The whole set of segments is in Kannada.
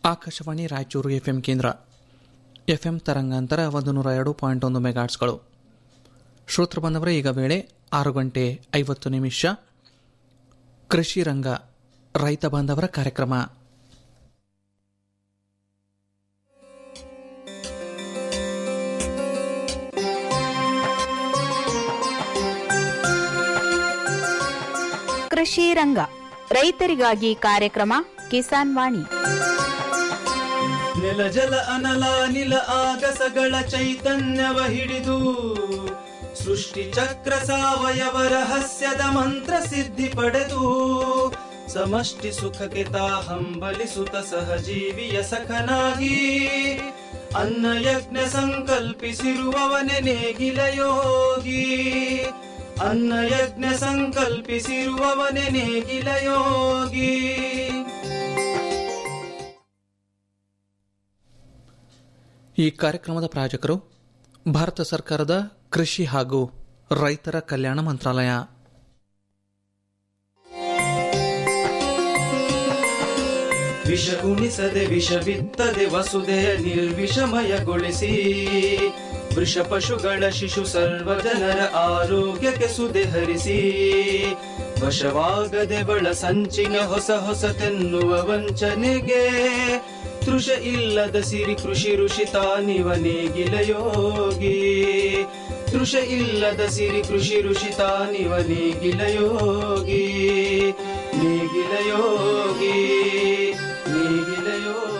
ಆಕಾಶವಾಣಿ ರಾಯಚೂರು ಎಫ್ಎಂ ಕೇಂದ್ರ ಎಫ್ಎಂ ತರಂಗಾಂತರ ಒಂದು ನೂರ ಎರಡು ಪಾಯಿಂಟ್ ಒಂದು ಮೆಗಾಟ್ಸ್ಗಳು ಶ್ರೋತೃ ಬಂದವರೇ ಈಗ ವೇಳೆ ಆರು ಗಂಟೆ ಐವತ್ತು ನಿಮಿಷ ಕೃಷಿ ರಂಗ ರೈತ ಬಾಂಧವರ ಕಾರ್ಯಕ್ರಮ ಕೃಷಿ ರಂಗ ರೈತರಿಗಾಗಿ ಕಾರ್ಯಕ್ರಮ ಕಿಸಾನ್ ವಾಣಿ ನೆಲ ಜಲ ಅನಲ ನಿಲ ಆಗಸಗಳ ಚೈತನ್ಯವ ಹಿಡಿದು ಸೃಷ್ಟಿ ಚಕ್ರ ಸಾವಯವ ರಹಸ್ಯದ ಮಂತ್ರ ಸಿದ್ಧಿ ಪಡೆದು ಸಮಷ್ಟಿ ಸುಖಕ್ಕೆ ತಾ ಹಂಬಲಿಸುತ್ತ ಸಹಜೀವಿಯ ಸಖನಾಗಿ ಅನ್ನ ಯಜ್ಞ ಸಂಕಲ್ಪಿಸಿರುವವನೆ ನೇಗಿಲ ಯೋಗಿ ಅನ್ನ ಯಜ್ಞ ಸಂಕಲ್ಪಿಸಿರುವವನೆ ನೇಗಿಲ ಯೋಗಿ ಈ ಕಾರ್ಯಕ್ರಮದ ಪ್ರಾಯೋಜಕರು ಭಾರತ ಸರ್ಕಾರದ ಕೃಷಿ ಹಾಗೂ ರೈತರ ಕಲ್ಯಾಣ ಮಂತ್ರಾಲಯ ವಿಷ ಉಣಿಸದೆ ವಿಷ ಬಿತ್ತದೆ ವಸುದೆಯ ನಿರ್ವಿಷಮಯಗೊಳಿಸಿ ವೃಷ ಪಶುಗಳ ಶಿಶು ಸರ್ವ ಜನರ ಆರೋಗ್ಯಕ್ಕೆ ಸುದೆ ಹರಿಸಿ ವಶವಾಗದೆ ಬಳ ಸಂಚಿನ ಹೊಸ ಹೊಸತೆನ್ನುವ ವಂಚನೆಗೆ ತೃಷ ಇಲ್ಲದ ಸಿರಿ ಕೃಷಿ ಋಷಿ ತಾನಿವ ನೇಗಿಲ ಯೋಗಿ ತೃಷ ಇಲ್ಲದ ಸಿರಿ ಕೃಷಿ ಋಷಿ ತಾನಿವ ನೇಗಿಲ ಯೋಗಿ ನೇಗಿಲ ಯೋಗಿ ನೇಗಿಲ ಯೋಗಿ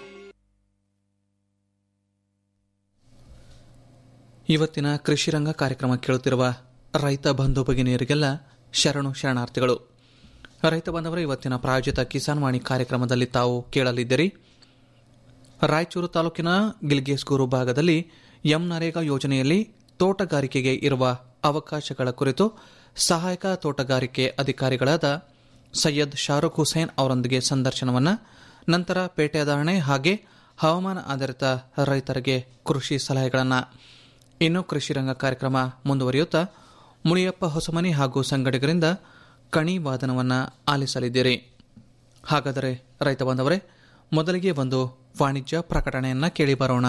ಇವತ್ತಿನ ಕೃಷಿ ರಂಗ ಕಾರ್ಯಕ್ರಮ ಕೇಳುತ್ತಿರುವ ರೈತ ಬಂಧು ಭಗಿನಿಯರಿಗೆಲ್ಲ ಶರಣು ಶರಣಾರ್ಥಿಗಳು ರೈತ ಬಾಂಧವರ ಇವತ್ತಿನ ಪ್ರಾಯೋಜಿತ ಕಿಸಾನ್ ವಾಣಿ ಕಾರ್ಯಕ್ರಮದಲ್ಲಿ ತಾವು ಕೇಳಲಿದ್ದೀರಿ ರಾಯಚೂರು ತಾಲೂಕಿನ ಗಿಲ್ಗೇಸ್ಗೂರು ಭಾಗದಲ್ಲಿ ಎಂ ನರೇಗಾ ಯೋಜನೆಯಲ್ಲಿ ತೋಟಗಾರಿಕೆಗೆ ಇರುವ ಅವಕಾಶಗಳ ಕುರಿತು ಸಹಾಯಕ ತೋಟಗಾರಿಕೆ ಅಧಿಕಾರಿಗಳಾದ ಸೈಯದ್ ಶಾರುಖ್ ಹುಸೇನ್ ಅವರೊಂದಿಗೆ ಸಂದರ್ಶನವನ್ನು ನಂತರ ಪೇಟೆದಾರಣೆ ಹಾಗೆ ಹವಾಮಾನ ಆಧಾರಿತ ರೈತರಿಗೆ ಕೃಷಿ ಸಲಹೆಗಳನ್ನು ಇನ್ನು ಕೃಷಿ ರಂಗ ಕಾರ್ಯಕ್ರಮ ಮುಂದುವರಿಯುತ್ತಾ ಮುಳಿಯಪ್ಪ ಹೊಸಮನಿ ಹಾಗೂ ಸಂಗಡಿಗರಿಂದ ಕಣಿ ವಾದನವನ್ನು ಆಲಿಸಲಿದ್ದೀರಿ ಹಾಗಾದರೆ ರೈತ ಬಾಂಧವರೇ ಮೊದಲಿಗೆ ಒಂದು ವಾಣಿಜ್ಯ ಪ್ರಕಟಣೆಯನ್ನ ಕೇಳಿ ಬರೋಣ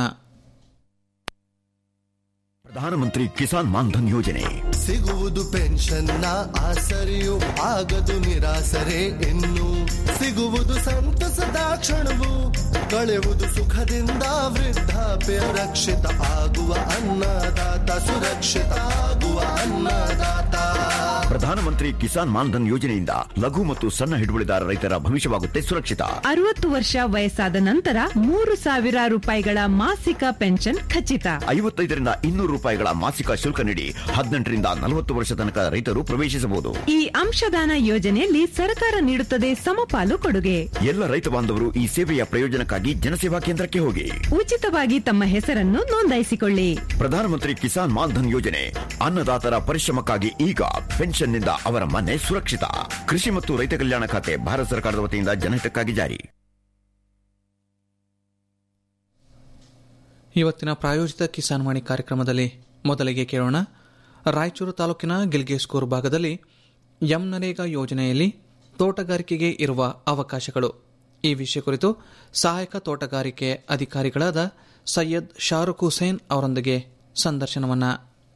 ಪ್ರಧಾನಮಂತ್ರಿ ಕಿಸಾನ್ ಮಾನ್ಧನ್ ಯೋಜನೆ ಸಿಗುವುದು ಪೆನ್ಷನ್ನ ಆಸರೆಯು ಆಗದು ನಿರಾಸರೆ ಇನ್ನು ಸಿಗುವುದು ಸಂತಸದ ಕ್ಷಣವು ಕಳೆಯುವುದು ಸುಖದಿಂದ ವೃದ್ಧಾಪ್ಯ ರಕ್ಷಿತ ಆಗುವ ಅನ್ನದಾತ ಸುರಕ್ಷಿತ ಆಗುವ ಅನ್ನದಾತ ಪ್ರಧಾನಮಂತ್ರಿ ಕಿಸಾನ್ ಮಾನ್ಧನ್ ಯೋಜನೆಯಿಂದ ಲಘು ಮತ್ತು ಸಣ್ಣ ಹಿಡುವಳಿದಾರ ರೈತರ ಭವಿಷ್ಯವಾಗುತ್ತೆ ಸುರಕ್ಷಿತ ಅರವತ್ತು ವರ್ಷ ವಯಸ್ಸಾದ ನಂತರ ಮೂರು ಸಾವಿರ ರೂಪಾಯಿಗಳ ಮಾಸಿಕ ಪೆನ್ಷನ್ ಖಚಿತ ಐವತ್ತೈದರಿಂದ ಇನ್ನೂರು ರೂಪಾಯಿಗಳ ಮಾಸಿಕ ಶುಲ್ಕ ನೀಡಿ ಹದಿನೆಂಟರಿಂದ ನಲವತ್ತು ವರ್ಷ ತನಕ ರೈತರು ಪ್ರವೇಶಿಸಬಹುದು ಈ ಅಂಶದಾನ ಯೋಜನೆಯಲ್ಲಿ ಸರ್ಕಾರ ನೀಡುತ್ತದೆ ಸಮಪಾಲು ಕೊಡುಗೆ ಎಲ್ಲ ರೈತ ಬಾಂಧವರು ಈ ಸೇವೆಯ ಪ್ರಯೋಜನಕ್ಕಾಗಿ ಜನಸೇವಾ ಕೇಂದ್ರಕ್ಕೆ ಹೋಗಿ ಉಚಿತವಾಗಿ ತಮ್ಮ ಹೆಸರನ್ನು ನೋಂದಾಯಿಸಿಕೊಳ್ಳಿ ಪ್ರಧಾನಮಂತ್ರಿ ಕಿಸಾನ್ ಮಾನ್ಧನ್ ಯೋಜನೆ ಅನ್ನದಾತರ ಪರಿಶ್ರಮಕ್ಕಾಗಿ ಈಗ ಪೆನ್ಷನ್ನಿಂದ ಅವರ ಮನೆ ಸುರಕ್ಷಿತ ಕೃಷಿ ಮತ್ತು ರೈತ ಕಲ್ಯಾಣ ಖಾತೆ ಭಾರತ ಸರ್ಕಾರದ ವತಿಯಿಂದ ಜನಹಿತಕ್ಕಾಗಿ ಜಾರಿ ಇವತ್ತಿನ ಪ್ರಾಯೋಜಿತ ಕಿಸಾನ್ ವಾಣಿ ಕಾರ್ಯಕ್ರಮದಲ್ಲಿ ಮೊದಲಿಗೆ ಕೇಳೋಣ ರಾಯಚೂರು ತಾಲೂಕಿನ ಗಿಲ್ಗೇಸ್ಕೂರು ಭಾಗದಲ್ಲಿ ಎಂ ನರೇಗಾ ಯೋಜನೆಯಲ್ಲಿ ತೋಟಗಾರಿಕೆಗೆ ಇರುವ ಅವಕಾಶಗಳು ಈ ವಿಷಯ ಕುರಿತು ಸಹಾಯಕ ತೋಟಗಾರಿಕೆ ಅಧಿಕಾರಿಗಳಾದ ಸೈಯದ್ ಶಾರುಖ್ ಹುಸೇನ್ ಅವರೊಂದಿಗೆ ಸಂದರ್ಶನವನ್ನು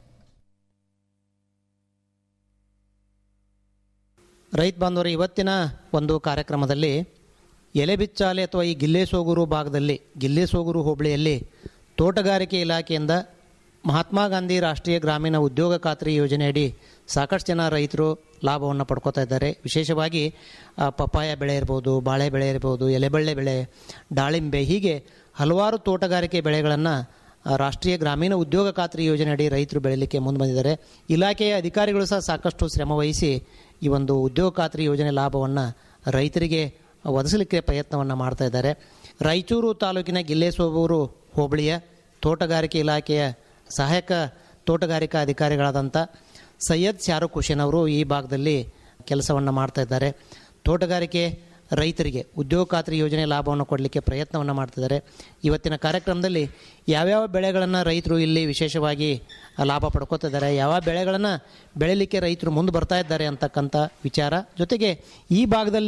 ರೈತ ಬಾಂಧವರು ಇವತ್ತಿನ ಒಂದು ಕಾರ್ಯಕ್ರಮದಲ್ಲಿ ಎಲೆಬಿಚ್ಚಾಲೆ ಅಥವಾ ಈ ಗಿಲ್ಲೇಸೋಗೂರು ಭಾಗದಲ್ಲಿ ಗಿಲ್ಲೇಸೋಗೂರು ಹೋಬಳಿಯಲ್ಲಿ ತೋಟಗಾರಿಕೆ ಇಲಾಖೆಯಿಂದ ಮಹಾತ್ಮ ಗಾಂಧಿ ರಾಷ್ಟ್ರೀಯ ಗ್ರಾಮೀಣ ಉದ್ಯೋಗ ಖಾತ್ರಿ ಯೋಜನೆಯಡಿ ಸಾಕಷ್ಟು ಜನ ರೈತರು ಲಾಭವನ್ನು ಪಡ್ಕೋತಾ ಇದ್ದಾರೆ ವಿಶೇಷವಾಗಿ ಆ, ಪಪ್ಪಾಯ ಬೆಳೆ ಇರ್ಬೋದು ಬಾಳೆ ಬೆಳೆ ಇರ್ಬೋದು ಎಲೆಬಳ್ಳೆ ಬೆಳೆ ದಾಳಿಂಬೆ ಹೀಗೆ ಹಲವಾರು ತೋಟಗಾರಿಕೆ ಬೆಳೆಗಳನ್ನು ಆ, ರಾಷ್ಟ್ರೀಯ ಗ್ರಾಮೀಣ ಉದ್ಯೋಗ ಖಾತ್ರಿ ಯೋಜನೆಯಡಿ ರೈತರು ಬೆಳೀಲಿಕ್ಕೆ ಮುಂದೆ ಬಂದಿದ್ದಾರೆ ಇಲಾಖೆಯ ಅಧಿಕಾರಿಗಳು ಸಹ ಸಾಕಷ್ಟು ಶ್ರಮ ವಹಿಸಿ ಈ ಒಂದು ಉದ್ಯೋಗ ಖಾತ್ರಿ ಯೋಜನೆ ಲಾಭವನ್ನು ರೈತರಿಗೆ ಒದಗಿಸಲಿಕ್ಕೆ ಪ್ರಯತ್ನವನ್ನು ಮಾಡ್ತಾ ಇದ್ದಾರೆ ರಾಯಚೂರು ತಾಲೂಕಿನ ಗಿಲ್ಲೇಸೋಬೂರು ಹೋಬಳಿಯ ತೋಟಗಾರಿಕೆ ಇಲಾಖೆಯ ಸಹಾಯಕ ತೋಟಗಾರಿಕಾ ಅಧಿಕಾರಿಗಳಾದಂಥ ಸೈಯದ್ ಶಾರುಖ್ ಹುಸೇನ್ ಅವರು ಈ ಭಾಗದಲ್ಲಿ ಕೆಲಸವನ್ನು ಮಾಡ್ತಾ ಇದ್ದಾರೆ ತೋಟಗಾರಿಕೆ ರೈತರಿಗೆ ಉದ್ಯೋಗ ಖಾತ್ರಿ ಯೋಜನೆ ಲಾಭವನ್ನು ಕೊಡಲಿಕ್ಕೆ ಪ್ರಯತ್ನವನ್ನು ಮಾಡ್ತಿದ್ದಾರೆ ಇವತ್ತಿನ ಕಾರ್ಯಕ್ರಮದಲ್ಲಿ ಯಾವ್ಯಾವ ಬೆಳೆಗಳನ್ನು ರೈತರು ಇಲ್ಲಿ ವಿಶೇಷವಾಗಿ ಲಾಭ ಪಡ್ಕೋತಿದ್ದಾರೆ ಯಾವ ಬೆಳೆಗಳನ್ನು ಬೆಳೀಲಿಕ್ಕೆ ರೈತರು ಮುಂದೆ ಬರ್ತಾ ಇದ್ದಾರೆ ಅಂತಕ್ಕಂಥ ವಿಚಾರ ಜೊತೆಗೆ ಈ ಭಾಗದಲ್ಲಿ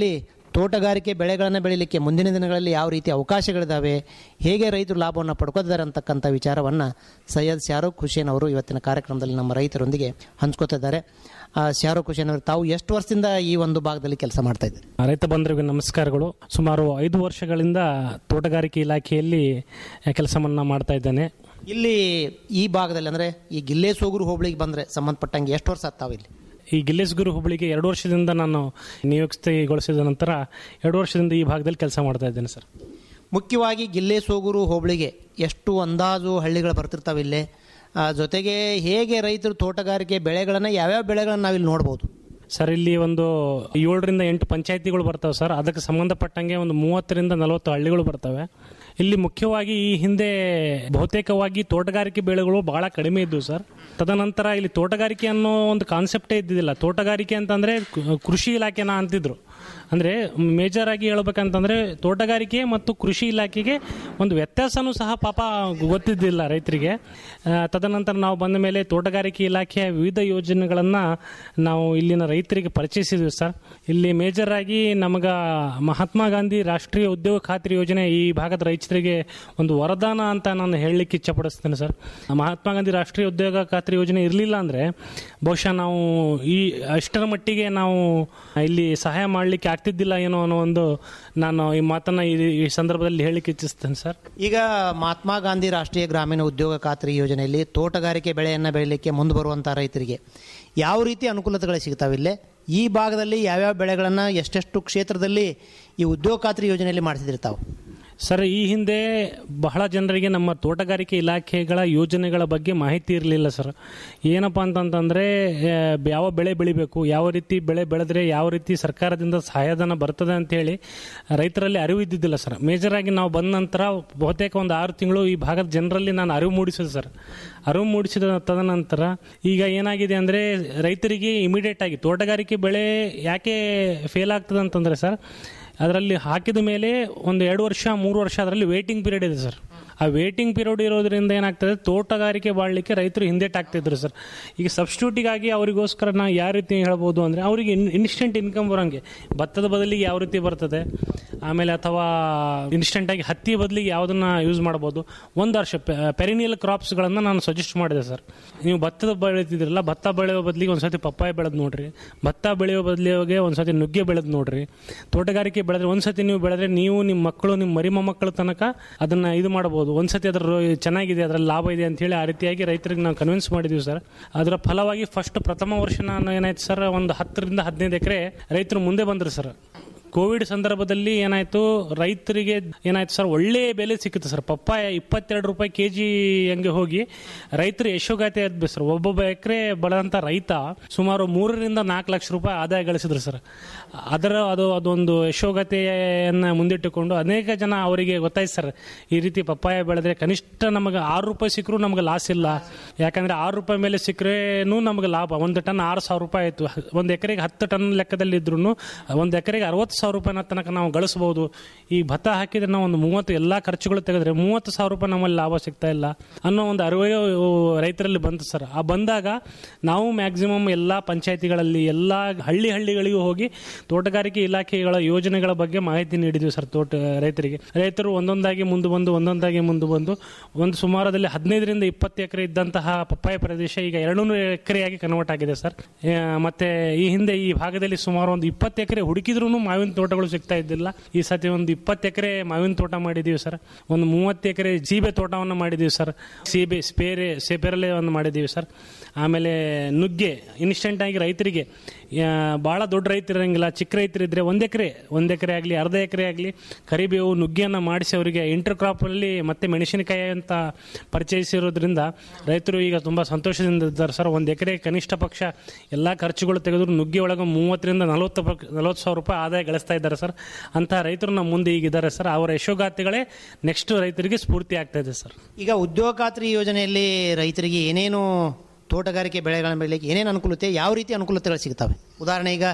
ತೋಟಗಾರಿಕೆ ಬೆಳೆಗಳನ್ನು ಬೆಳೀಲಿಕ್ಕೆ ಮುಂದಿನ ದಿನಗಳಲ್ಲಿ ಯಾವ ರೀತಿ ಅವಕಾಶಗಳಿದ್ದಾವೆ ಹೇಗೆ ರೈತರು ಲಾಭವನ್ನು ಪಡ್ಕೋತಿದ್ದಾರೆ ಅಂತಕ್ಕಂಥ ವಿಚಾರವನ್ನು ಸೈಯದ್ ಶಾರೂಕ್ ಹುಸೇನ್ ಅವರು ಇವತ್ತಿನ ಕಾರ್ಯಕ್ರಮದಲ್ಲಿ ನಮ್ಮ ರೈತರೊಂದಿಗೆ ಹಂಚ್ಕೋತಿದ್ದಾರೆ ಆ, ಶಾರೂಕ್ ಹುಸೇನ್ ಅವರು ತಾವು ಎಷ್ಟು ವರ್ಷದಿಂದ ಈ ಒಂದು ಭಾಗದಲ್ಲಿ ಕೆಲಸ ಮಾಡ್ತಾ ಇದ್ದಾರೆ ರೈತ ಬಂಧುಗಳಿಗೆ ನಮಸ್ಕಾರಗಳು ಸುಮಾರು ಐದು ವರ್ಷಗಳಿಂದ ತೋಟಗಾರಿಕೆ ಇಲಾಖೆಯಲ್ಲಿ ಕೆಲಸವನ್ನ ಮಾಡ್ತಾ ಇದ್ದೇನೆ ಇಲ್ಲಿ ಈ ಭಾಗದಲ್ಲಿ ಅಂದರೆ ಈ ಗಿಲ್ಲೆ ಸೋಗೂರು ಹೋಬಳಿಗೆ ಬಂದರೆ ಸಂಬಂಧಪಟ್ಟಂಗೆ ಎಷ್ಟು ವರ್ಷ ಆಗ್ತಾವೆ ಇಲ್ಲಿ ಈ ಗಿಲ್ಲೇಸ್ಗುರು ಹುಬ್ಬಳ್ಳಿಗೆ ಎರಡು ವರ್ಷದಿಂದ ನಾನು ನಿಯುಕ್ತಿಗೊಳಿಸಿದ ನಂತರ ಎರಡು ವರ್ಷದಿಂದ ಈ ಭಾಗದಲ್ಲಿ ಕೆಲಸ ಮಾಡ್ತಾ ಇದ್ದೇನೆ ಸರ್ ಮುಖ್ಯವಾಗಿ ಗಿಲ್ಲೆ ಸೋಗೂರು ಹೋಬಳಿಗೆ ಎಷ್ಟು ಅಂದಾಜು ಹಳ್ಳಿಗಳು ಬರ್ತಿರ್ತಾವೆ ಇಲ್ಲೇ ಆ, ಜೊತೆಗೆ ಹೇಗೆ ರೈತರು ತೋಟಗಾರಿಕೆ ಬೆಳೆಗಳನ್ನು ಯಾವ್ಯಾವ ಬೆಳೆಗಳನ್ನು ನಾವಿಲ್ಲಿ ನೋಡ್ಬೋದು ಸರ್ ಇಲ್ಲಿ ಒಂದು ಏಳರಿಂದ ಎಂಟು ಪಂಚಾಯತಿಗಳು ಬರ್ತವೆ ಸರ್ ಅದಕ್ಕೆ ಸಂಬಂಧಪಟ್ಟಂಗೆ ಒಂದು ಮೂವತ್ತರಿಂದ ನಲವತ್ತು ಹಳ್ಳಿಗಳು ಬರ್ತವೆ ಇಲ್ಲಿ ಮುಖ್ಯವಾಗಿ ಈ ಹಿಂದೆ ಬಹುತೇಕವಾಗಿ ತೋಟಗಾರಿಕೆ ಬೆಳೆಗಳು ಬಹಳ ಕಡಿಮೆ ಇದ್ದವು ಸರ್ ತದನಂತರ ಇಲ್ಲಿ ತೋಟಗಾರಿಕೆ ಅನ್ನೋ ಒಂದು ಕಾನ್ಸೆಪ್ಟೇ ಇದ್ದಿದ್ದಿಲ್ಲ ತೋಟಗಾರಿಕೆ ಅಂತಂದ್ರೆ ಕು- ಕೃಷಿ ಇಲಾಖೆನ ಅಂತಿದ್ರು ಅಂದ್ರೆ ಮೇಜರ್ ಆಗಿ ಹೇಳ್ಬೇಕಂತಂದ್ರೆ ತೋಟಗಾರಿಕೆ ಮತ್ತು ಕೃಷಿ ಇಲಾಖೆಗೆ ಒಂದು ವ್ಯತ್ಯಾಸನೂ ಸಹ ಪಾಪ ಗೊತ್ತಿದ್ದಿಲ್ಲ ರೈತರಿಗೆ ಆ, ತದನಂತರ ನಾವು ಬಂದ ಮೇಲೆ ತೋಟಗಾರಿಕೆ ಇಲಾಖೆಯ ವಿವಿಧ ಯೋಜನೆಗಳನ್ನು ನಾವು ಇಲ್ಲಿನ ರೈತರಿಗೆ ಪರಿಚಯಿಸಿದ್ವಿ ಸರ್ ಇಲ್ಲಿ ಮೇಜರ್ ಆಗಿ ನಮಗ ಮಹಾತ್ಮ ಗಾಂಧಿ ರಾಷ್ಟ್ರೀಯ ಉದ್ಯೋಗ ಖಾತ್ರಿ ಯೋಜನೆ ಈ ಭಾಗದ ರೈತರಿಗೆ ಒಂದು ವರದಾನ ಅಂತ ನಾನು ಹೇಳಲಿಕ್ಕೆ ಇಚ್ಛಪಡಿಸ್ತೇನೆ ಸರ್ ಮಹಾತ್ಮ ಗಾಂಧಿ ರಾಷ್ಟ್ರೀಯ ಉದ್ಯೋಗ ಖಾತ್ರಿ ಯೋಜನೆ ಇರಲಿಲ್ಲ ಅಂದರೆ ಬಹುಶಃ ನಾವು ಈ ಅಷ್ಟರ ಮಟ್ಟಿಗೆ ನಾವು ಇಲ್ಲಿ ಸಹಾಯ ಮಾಡಲಿಕ್ಕೆ ಆಗ್ತಿದ್ದಿಲ್ಲ ಏನೋ ಅನ್ನೋ ಒಂದು ನಾನು ಈ ಮಾತನ್ನ ಈ ಈ ಸಂದರ್ಭದಲ್ಲಿ ಹೇಳಲಿಕ್ಕೆ ಇಚ್ಛಿಸ್ತೇನೆ ಸರ್ ಈಗ ಮಹಾತ್ಮ ಗಾಂಧಿ ರಾಷ್ಟ್ರೀಯ ಗ್ರಾಮೀಣ ಉದ್ಯೋಗ ಖಾತ್ರಿ ಯೋಜನೆಯಲ್ಲಿ ತೋಟಗಾರಿಕೆ ಬೆಳೆಯನ್ನು ಬೆಳೀಲಿಕ್ಕೆ ಮುಂದೆ ಬರುವಂಥ ರೈತರಿಗೆ ಯಾವ ರೀತಿ ಅನುಕೂಲತೆಗಳು ಸಿಗ್ತಾವೆ ಇಲ್ಲೇ ಈ ಭಾಗದಲ್ಲಿ ಯಾವ್ಯಾವ ಬೆಳೆಗಳನ್ನು ಎಷ್ಟೆಷ್ಟು ಕ್ಷೇತ್ರದಲ್ಲಿ ಈ ಉದ್ಯೋಗ ಖಾತ್ರಿ ಯೋಜನೆಯಲ್ಲಿ ಮಾಡಿಸಿದಿರ್ತಾವೆ ಸರ್ ಈ ಹಿಂದೆ ಬಹಳ ಜನರಿಗೆ ನಮ್ಮ ತೋಟಗಾರಿಕೆ ಇಲಾಖೆಗಳ ಯೋಜನೆಗಳ ಬಗ್ಗೆ ಮಾಹಿತಿ ಇರಲಿಲ್ಲ ಸರ್ ಏನಪ್ಪ ಅಂತಂತಂದರೆ ಯಾವ ಬೆಳೆ ಬೆಳಿಬೇಕು ಯಾವ ರೀತಿ ಬೆಳೆ ಬೆಳೆದ್ರೆ ಯಾವ ರೀತಿ ಸರ್ಕಾರದಿಂದ ಸಹಾಯಧನ ಬರ್ತದೆ ಅಂತೇಳಿ ರೈತರಲ್ಲಿ ಅರಿವು ಇದ್ದಿದ್ದಿಲ್ಲ ಸರ್ ಮೇಜರ್ ಆಗಿ ನಾವು ಬಂದ ನಂತರ ಬಹುತೇಕ ಒಂದು ಆರು ತಿಂಗಳು ಈ ಭಾಗದ ಜನರಲ್ಲಿ ನಾನು ಅರಿವು ಮೂಡಿಸಿದೆ ಸರ್ ಅರಿವು ಮೂಡಿಸಿದ ತದನಂತರ ಈಗ ಏನಾಗಿದೆ ಅಂದರೆ ರೈತರಿಗೆ ಇಮಿಡಿಯೇಟ್ ಆಗಿ ತೋಟಗಾರಿಕೆ ಬೆಳೆ ಯಾಕೆ ಫೇಲ್ ಆಗ್ತದೆ ಅಂತಂದರೆ ಸರ್ ಅದರಲ್ಲಿ ಹಾಕಿದ ಮೇಲೆ ಒಂದು ಎರಡು ವರ್ಷ ಮೂರು ವರ್ಷ ಅದರಲ್ಲಿ ವೇಟಿಂಗ್ ಪೀರಿಯಡ್ ಇದೆ ಸರ್ ಆ ವೇಟಿಂಗ್ ಪೀರಿಯಡ್ ಇರೋದ್ರಿಂದ ಏನಾಗ್ತದೆ ತೋಟಗಾರಿಕೆ ಬಾಳಲಿಕ್ಕೆ ರೈತರು ಹಿಂದೆಟಾಗ್ತಿದ್ರು ಸರ್ ಈಗ ಸಬ್ಸ್ಟಿಟ್ಯೂಟಿಗಾಗಿ ಅವರಿಗೋಸ್ಕರ ನಾವು ಯಾವ ರೀತಿ ಹೇಳ್ಬೋದು ಅಂದರೆ ಅವರಿಗೆ ಇನ್ಸ್ಟೆಂಟ್ ಇನ್ಕಮ್ ಬರೋಂಗೆ ಭತ್ತದ ಬದಲಿಗೆ ಯಾವ ರೀತಿ ಬರ್ತದೆ ಆಮೇಲೆ ಅಥವಾ ಇನ್ಸ್ಟೆಂಟಾಗಿ ಹತ್ತಿ ಬದಲಿಗೆ ಯಾವುದನ್ನು ಯೂಸ್ ಮಾಡ್ಬೋದು ಒಂದು ವರ್ಷ ಪೆರಿನಿಯಲ್ ಕ್ರಾಪ್ಸ್ಗಳನ್ನು ನಾನು ಸಜೆಸ್ಟ್ ಮಾಡಿದೆ ಸರ್ ನೀವು ಭತ್ತದ ಬೆಳೀತಿದ್ರಲ್ಲ ಭತ್ತ ಬೆಳೆಯೋ ಬದಲಿಗೆ ಒಂದು ಸತಿ ಪಪ್ಪಾಯ ಬೆಳೆದು ನೋಡ್ರಿ ಭತ್ತ ಬೆಳೆಯೋ ಬದಲಿಗೆ ಒಂದು ಸತಿ ನುಗ್ಗೆ ಬೆಳೆದು ನೋಡ್ರಿ ತೋಟಗಾರಿಕೆ ಬೆಳೆದ್ರೆ ಒಂದು ಸತಿ ನೀವು ಬೆಳೆದ್ರೆ ನೀವು ನಿಮ್ಮ ಮಕ್ಕಳು ನಿಮ್ಮ ಮರಿ ಮೊಮ್ಮಕ್ಕಳ ತನಕ ಅದನ್ನ ಇದು ಮಾಡಬಹುದು ಒಂದು ಸತಿ ಅದರ ರೋ- ಚೆನ್ನಾಗಿದೆ ಅದರಲ್ಲಿ ಲಾಭ ಇದೆ ಅಂತ ಹೇಳಿ ಆ ರೀತಿಯಾಗಿ ರೈತರಿಗೆ ನಾವು ಕನ್ವಿನ್ಸ್ ಮಾಡಿದ್ವಿ ಸರ್ ಅದರ ಫಲವಾಗಿ ಫಸ್ಟ್ ಪ್ರಥಮ ವರ್ಷ ನಾನು ಏನಾಯ್ತು ಸರ್ ಒಂದು ಹತ್ತರಿಂದ ಹದಿನೈದು ಎಕರೆ ರೈತರು ಮುಂದೆ ಬಂದರು ಸರ್ ಕೋವಿಡ್ ಸಂದರ್ಭದಲ್ಲಿ ಏನಾಯ್ತು ರೈತರಿಗೆ ಏನಾಯ್ತು ಸರ್ ಒಳ್ಳೆ ಬೆಲೆ ಸಿಕ್ಕಿತ್ತು ಸರ್ ಪಪ್ಪಾಯ ಇಪ್ಪತ್ತೆರಡು ರೂಪಾಯಿ ಕೆ ಜಿ ಹಂಗೆ ಹೋಗಿ ರೈತರು ಯಶೋಗಾತಿ ಎದ್ದು ಸರ್ ಒಬ್ಬೊಬ್ಬ ಎಕರೆ ಬೆಳೆದಂಥ ರೈತ ಸುಮಾರು ಮೂರರಿಂದ ನಾಲ್ಕು ಲಕ್ಷ ರೂಪಾಯಿ ಆದಾಯ ಗಳಿಸಿದ್ರು ಸರ್ ಅದರ ಅದು ಅದೊಂದು ಯಶೋಗತೆಯನ್ನು ಮುಂದಿಟ್ಟುಕೊಂಡು ಅನೇಕ ಜನ ಅವರಿಗೆ ಗೊತ್ತಾಯ್ತು ಸರ್ ಈ ರೀತಿ ಪಪ್ಪಾಯ ಬೆಳೆದ್ರೆ ಕನಿಷ್ಠ ನಮಗೆ ಆರು ರೂಪಾಯಿ ಸಿಕ್ಕರೂ ನಮಗೆ ಲಾಸ್ ಇಲ್ಲ ಯಾಕಂದ್ರೆ ಆರು ರೂಪಾಯಿ ಮೇಲೆ ಸಿಕ್ಕರೇನು ನಮಗೆ ಲಾಭ ಒಂದು ಟನ್ ಆರು ಸಾವಿರ ರೂಪಾಯಿ ಆಯಿತು ಒಂದು ಎಕರೆಗೆ ಹತ್ತು ಟನ್ ಲೆಕ್ಕದಲ್ಲಿ ಇದ್ರೂ ಒಂದು ಎಕರೆಗೆ ಅರವತ್ತು ಸಾವಿರ ರೂಪಾಯಿನ ತನಕ ನಾವು ಗಳಿಸ್ಬೋದು ಈ ಭತ್ತ ಹಾಕಿದ್ರೆ ನಾವು ಒಂದು ಮೂವತ್ತು ಎಲ್ಲ ಖರ್ಚುಗಳು ತೆಗೆದ್ರೆ ಮೂವತ್ತು ಸಾವಿರ ರೂಪಾಯಿ ನಮ್ಮಲ್ಲಿ ಲಾಭ ಸಿಗ್ತಾ ಇಲ್ಲ ಅನ್ನೋ ಒಂದು ಅರಿವೇ ರೈತರಲ್ಲಿ ಬಂತು ಸರ್ ಆ ಬಂದಾಗ ನಾವು ಮ್ಯಾಕ್ಸಿಮಮ್ ಎಲ್ಲ ಪಂಚಾಯತಿಗಳಲ್ಲಿ ಎಲ್ಲ ಹಳ್ಳಿ ಹಳ್ಳಿಗಳಿಗೂ ಹೋಗಿ ತೋಟಗಾರಿಕೆ ಇಲಾಖೆಗಳ ಯೋಜನೆಗಳ ಬಗ್ಗೆ ಮಾಹಿತಿ ನೀಡಿದ್ವಿ ಸರ್ ತೋಟ ರೈತರಿಗೆ ರೈತರು ಒಂದೊಂದಾಗಿ ಮುಂದೆ ಬಂದು ಒಂದೊಂದಾಗಿ ಮುಂದೆ ಬಂದು ಒಂದು ಸುಮಾರದಲ್ಲಿ ಹದಿನೈದರಿಂದ ಇಪ್ಪತ್ತು ಎಕರೆ ಇದ್ದಂತಹ ಪಪ್ಪಾಯ ಪ್ರದೇಶ ಈಗ ಎರಡುನೂರು ಎಕರೆಯಾಗಿ ಕನ್ವರ್ಟ್ ಆಗಿದೆ ಸರ್ ಆ, ಮತ್ತೆ ಈ ಹಿಂದೆ ಈ ಭಾಗದಲ್ಲಿ ಸುಮಾರು ಒಂದು ಇಪ್ಪತ್ತು ಎಕರೆ ಹುಡುಕಿದ್ರೂ ಮಾವಿನ ತೋಟಗಳು ಸಿಗ್ತಾ ಇದ್ದಿಲ್ಲ ಈ ಸತಿ ಒಂದು ಇಪ್ಪತ್ತು ಎಕರೆ ಮಾವಿನ ತೋಟ ಮಾಡಿದೀವಿ ಸರ್ ಒಂದು ಮೂವತ್ತು ಎಕರೆ ಜೀಬೆ ತೋಟವನ್ನು ಮಾಡಿದೀವಿ ಸರ್ ಸೀಬೆ ಸ್ಪೇರೆ ಸೇಪೆರಲೆ ಒಂದು ಮಾಡಿದೀವಿ ಸರ್ ಆಮೇಲೆ ನುಗ್ಗೆ ಇನ್ಸ್ಟೆಂಟ್ ಆಗಿ ರೈತರಿಗೆ ಆ, ಭಾಳ ದೊಡ್ಡ ರೈತರು ಇರಂಗಿಲ್ಲ ಚಿಕ್ಕ ರೈತರಿದ್ರೆ ಒಂದು ಎಕರೆ ಒಂದು ಎಕರೆ ಆಗಲಿ ಅರ್ಧ ಎಕರೆ ಆಗಲಿ ಕರಿಬೇವು ನುಗ್ಗೆಯನ್ನು ಮಾಡಿಸಿ ಅವರಿಗೆ ಇಂಟರ್ ಕ್ರಾಪಲ್ಲಿ ಮತ್ತೆ ಮೆಣಸಿನಕಾಯಿ ಅಂತ ಪರಿಚಯಿಸಿರೋದ್ರಿಂದ ರೈತರು ಈಗ ತುಂಬ ಸಂತೋಷದಿಂದ ಇದ್ದಾರೆ ಸರ್ ಒಂದು ಎಕರೆ ಕನಿಷ್ಠ ಪಕ್ಷ ಎಲ್ಲ ಖರ್ಚುಗಳು ತೆಗೆದ್ರು ನುಗ್ಗೆ ಒಳಗೆ ಮೂವತ್ತರಿಂದ ನಲವತ್ತು ಪಕ್ ನಲವತ್ತು ಸಾವಿರ ರೂಪಾಯಿ ಆದಾಯ ಗಳಿಸ್ತಾ ಇದ್ದಾರೆ ಸರ್ ಅಂತಹ ರೈತರು ನಮ್ಮ ಮುಂದೆ ಈಗಿದ್ದಾರೆ ಸರ್ ಅವರ ಯಶೋಗಾತಿಗಳೇ ನೆಕ್ಸ್ಟ್ ರೈತರಿಗೆ ಸ್ಫೂರ್ತಿ ಆಗ್ತಾ ಇದೆ ಸರ್ ಈಗ ಉದ್ಯೋಗ ಖಾತ್ರಿ ಯೋಜನೆಯಲ್ಲಿ ರೈತರಿಗೆ ಏನೇನು ತೋಟಗಾರಿಕೆ ಬೆಳೆಗಳನ್ನು ಬೆಳೀಲಿಕ್ಕೆ ಏನೇನು ಅನುಕೂಲತೆ ಯಾವ ರೀತಿ ಅನುಕೂಲತೆಗಳು ಸಿಗ್ತವೆ ಉದಾಹರಣೆ ಈಗ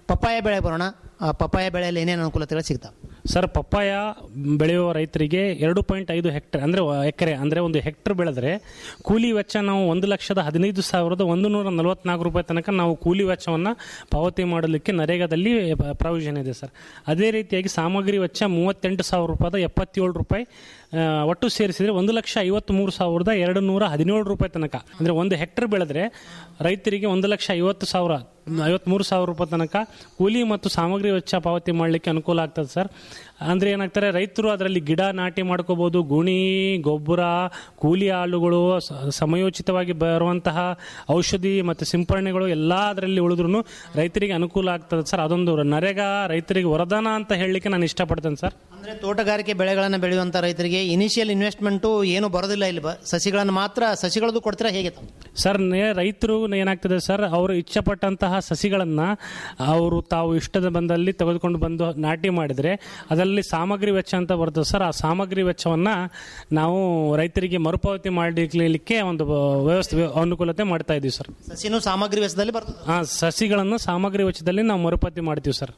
ಪಪ್ಪಾಯ ಬೆಳೆ ಬರೋಣ ಆ ಪಪ್ಪಾಯ ಬೆಳೆಯಲ್ಲಿ ಏನೇನು ಅನುಕೂಲತೆಗಳು ಸಿಗ್ತಾವೆ ಸರ್ ಪಪ್ಪಾಯ ಬೆಳೆಯುವ ರೈತರಿಗೆ ಎರಡು ಪಾಯಿಂಟ್ ಐದು ಹೆಕ್ಟರ್ ಅಂದರೆ ಎಕರೆ ಅಂದರೆ ಒಂದು ಹೆಕ್ಟರ್ ಬೆಳೆದ್ರೆ ಕೂಲಿ ವೆಚ್ಚ ನಾವು ಒಂದು ಲಕ್ಷದ ಹದಿನೈದು ಸಾವಿರದ ಒಂದು ನೂರ ನಲವತ್ನಾಲ್ಕು ರೂಪಾಯಿ ತನಕ ನಾವು ಕೂಲಿ ವೆಚ್ಚವನ್ನು ಪಾವತಿ ಮಾಡಲಿಕ್ಕೆ ನರೇಗಾದಲ್ಲಿ ಪ್ರಾವಿಷನ್ ಇದೆ ಸರ್ ಅದೇ ರೀತಿಯಾಗಿ ಸಾಮಗ್ರಿ ವೆಚ್ಚ ಮೂವತ್ತೆಂಟು ಸಾವಿರ ರೂಪಾಯಿದ ಎಪ್ಪತ್ತೇಳು ರೂಪಾಯಿ ಆ, ಒಟ್ಟು ಸೇರಿಸಿದರೆ ಒಂದು ಲಕ್ಷ ಐವತ್ತ್ಮೂರು ಸಾವಿರದ ಎರಡು ನೂರ ಹದಿನೇಳು ರೂಪಾಯಿ ತನಕ ಅಂದರೆ ಒಂದು ಹೆಕ್ಟರ್ ಬೆಳೆದ್ರೆ ರೈತರಿಗೆ ಒಂದು ಲಕ್ಷ ಐವತ್ತು ಸಾವಿರ ಐವತ್ತ್ಮೂರು ಸಾವಿರ ರೂಪಾಯಿ ತನಕ ಕೂಲಿ ಮತ್ತು ಸಾಮಗ್ರಿ ವೆಚ್ಚ ಪಾವತಿ ಮಾಡಲಿಕ್ಕೆ ಅನುಕೂಲ ಆಗ್ತದೆ ಸರ್ ಅಂದರೆ ಏನಾಗ್ತಾರೆ ರೈತರು ಅದರಲ್ಲಿ ಗಿಡ ನಾಟಿ ಮಾಡ್ಕೋಬೋದು ಗುಣಿ ಗೊಬ್ಬರ ಕೂಲಿ ಆಳುಗಳು ಸ- ಸಮಯೋಚಿತವಾಗಿ ಬರುವಂತಹ ಔಷಧಿ ಮತ್ತು ಸಿಂಪರಣೆಗಳು ಎಲ್ಲ ಅದರಲ್ಲಿ ಉಳಿದ್ರೂ ರೈತರಿಗೆ ಅನುಕೂಲ ಆಗ್ತದೆ ಸರ್ ಅದೊಂದು ನರೇಗಾ ರೈತರಿಗೆ ವರದಾನ ಅಂತ ಹೇಳಲಿಕ್ಕೆ ನಾನು ಇಷ್ಟಪಡ್ತೇನೆ ಸರ್ ಅಂದರೆ ತೋಟಗಾರಿಕೆ ಬೆಳೆಗಳನ್ನು ಬೆಳೆಯುವಂಥ ರೈತರಿಗೆ ಇನಿಷಿಯಲ್ ಇನ್ವೆಸ್ಟ್ಮೆಂಟು ಏನು ಬರೋದಿಲ್ಲ ಇಲ್ಲಿ ಬ ಸಸಿಗಳನ್ನು ಮಾತ್ರ ಸಸಿಗಳದ್ದು ಕೊಡ್ತೀರಾ ಹೇಗೆ ತಾವು? ಸರ್ ನೇ- ರೈತರು ಏನಾಗ್ತದೆ ಸರ್ ಅವರು ಇಚ್ಛಪಟ್ಟಂತಹ ಸಸಿಗಳನ್ನು ಅವರು ತಾವು ಇಷ್ಟದ ಬಂದಲ್ಲಿ ತೆಗೆದುಕೊಂಡು ಬಂದು ನಾಟಿ ಮಾಡಿದರೆ ಅದರಲ್ಲಿ ಸಾಮಗ್ರಿ ವೆಚ್ಚ ಅಂತ ಬರ್ತದೆ ಸರ್ ಆ ಸಾಮಗ್ರಿ ವೆಚ್ಚವನ್ನು ನಾವು ರೈತರಿಗೆ ಮರುಪಾವತಿ ಮಾಡಲಿಕ್ಕೆ ಒಂದು ವ್ಯವಸ್ಥೆ ಅನುಕೂಲತೆ ಮಾಡ್ತಾ ಇದ್ದೀವಿ ಸರ್ ಸಸಿನೂ ಸಾಮಗ್ರಿ ವೆಚ್ಚದಲ್ಲಿ ಬರ್ತದೆ ಆ ಸಸಿಗಳನ್ನು ಸಾಮಗ್ರಿ ವೆಚ್ಚದಲ್ಲಿ ನಾವು ಮರುಪಾವತಿ ಮಾಡ್ತೀವಿ ಸರ್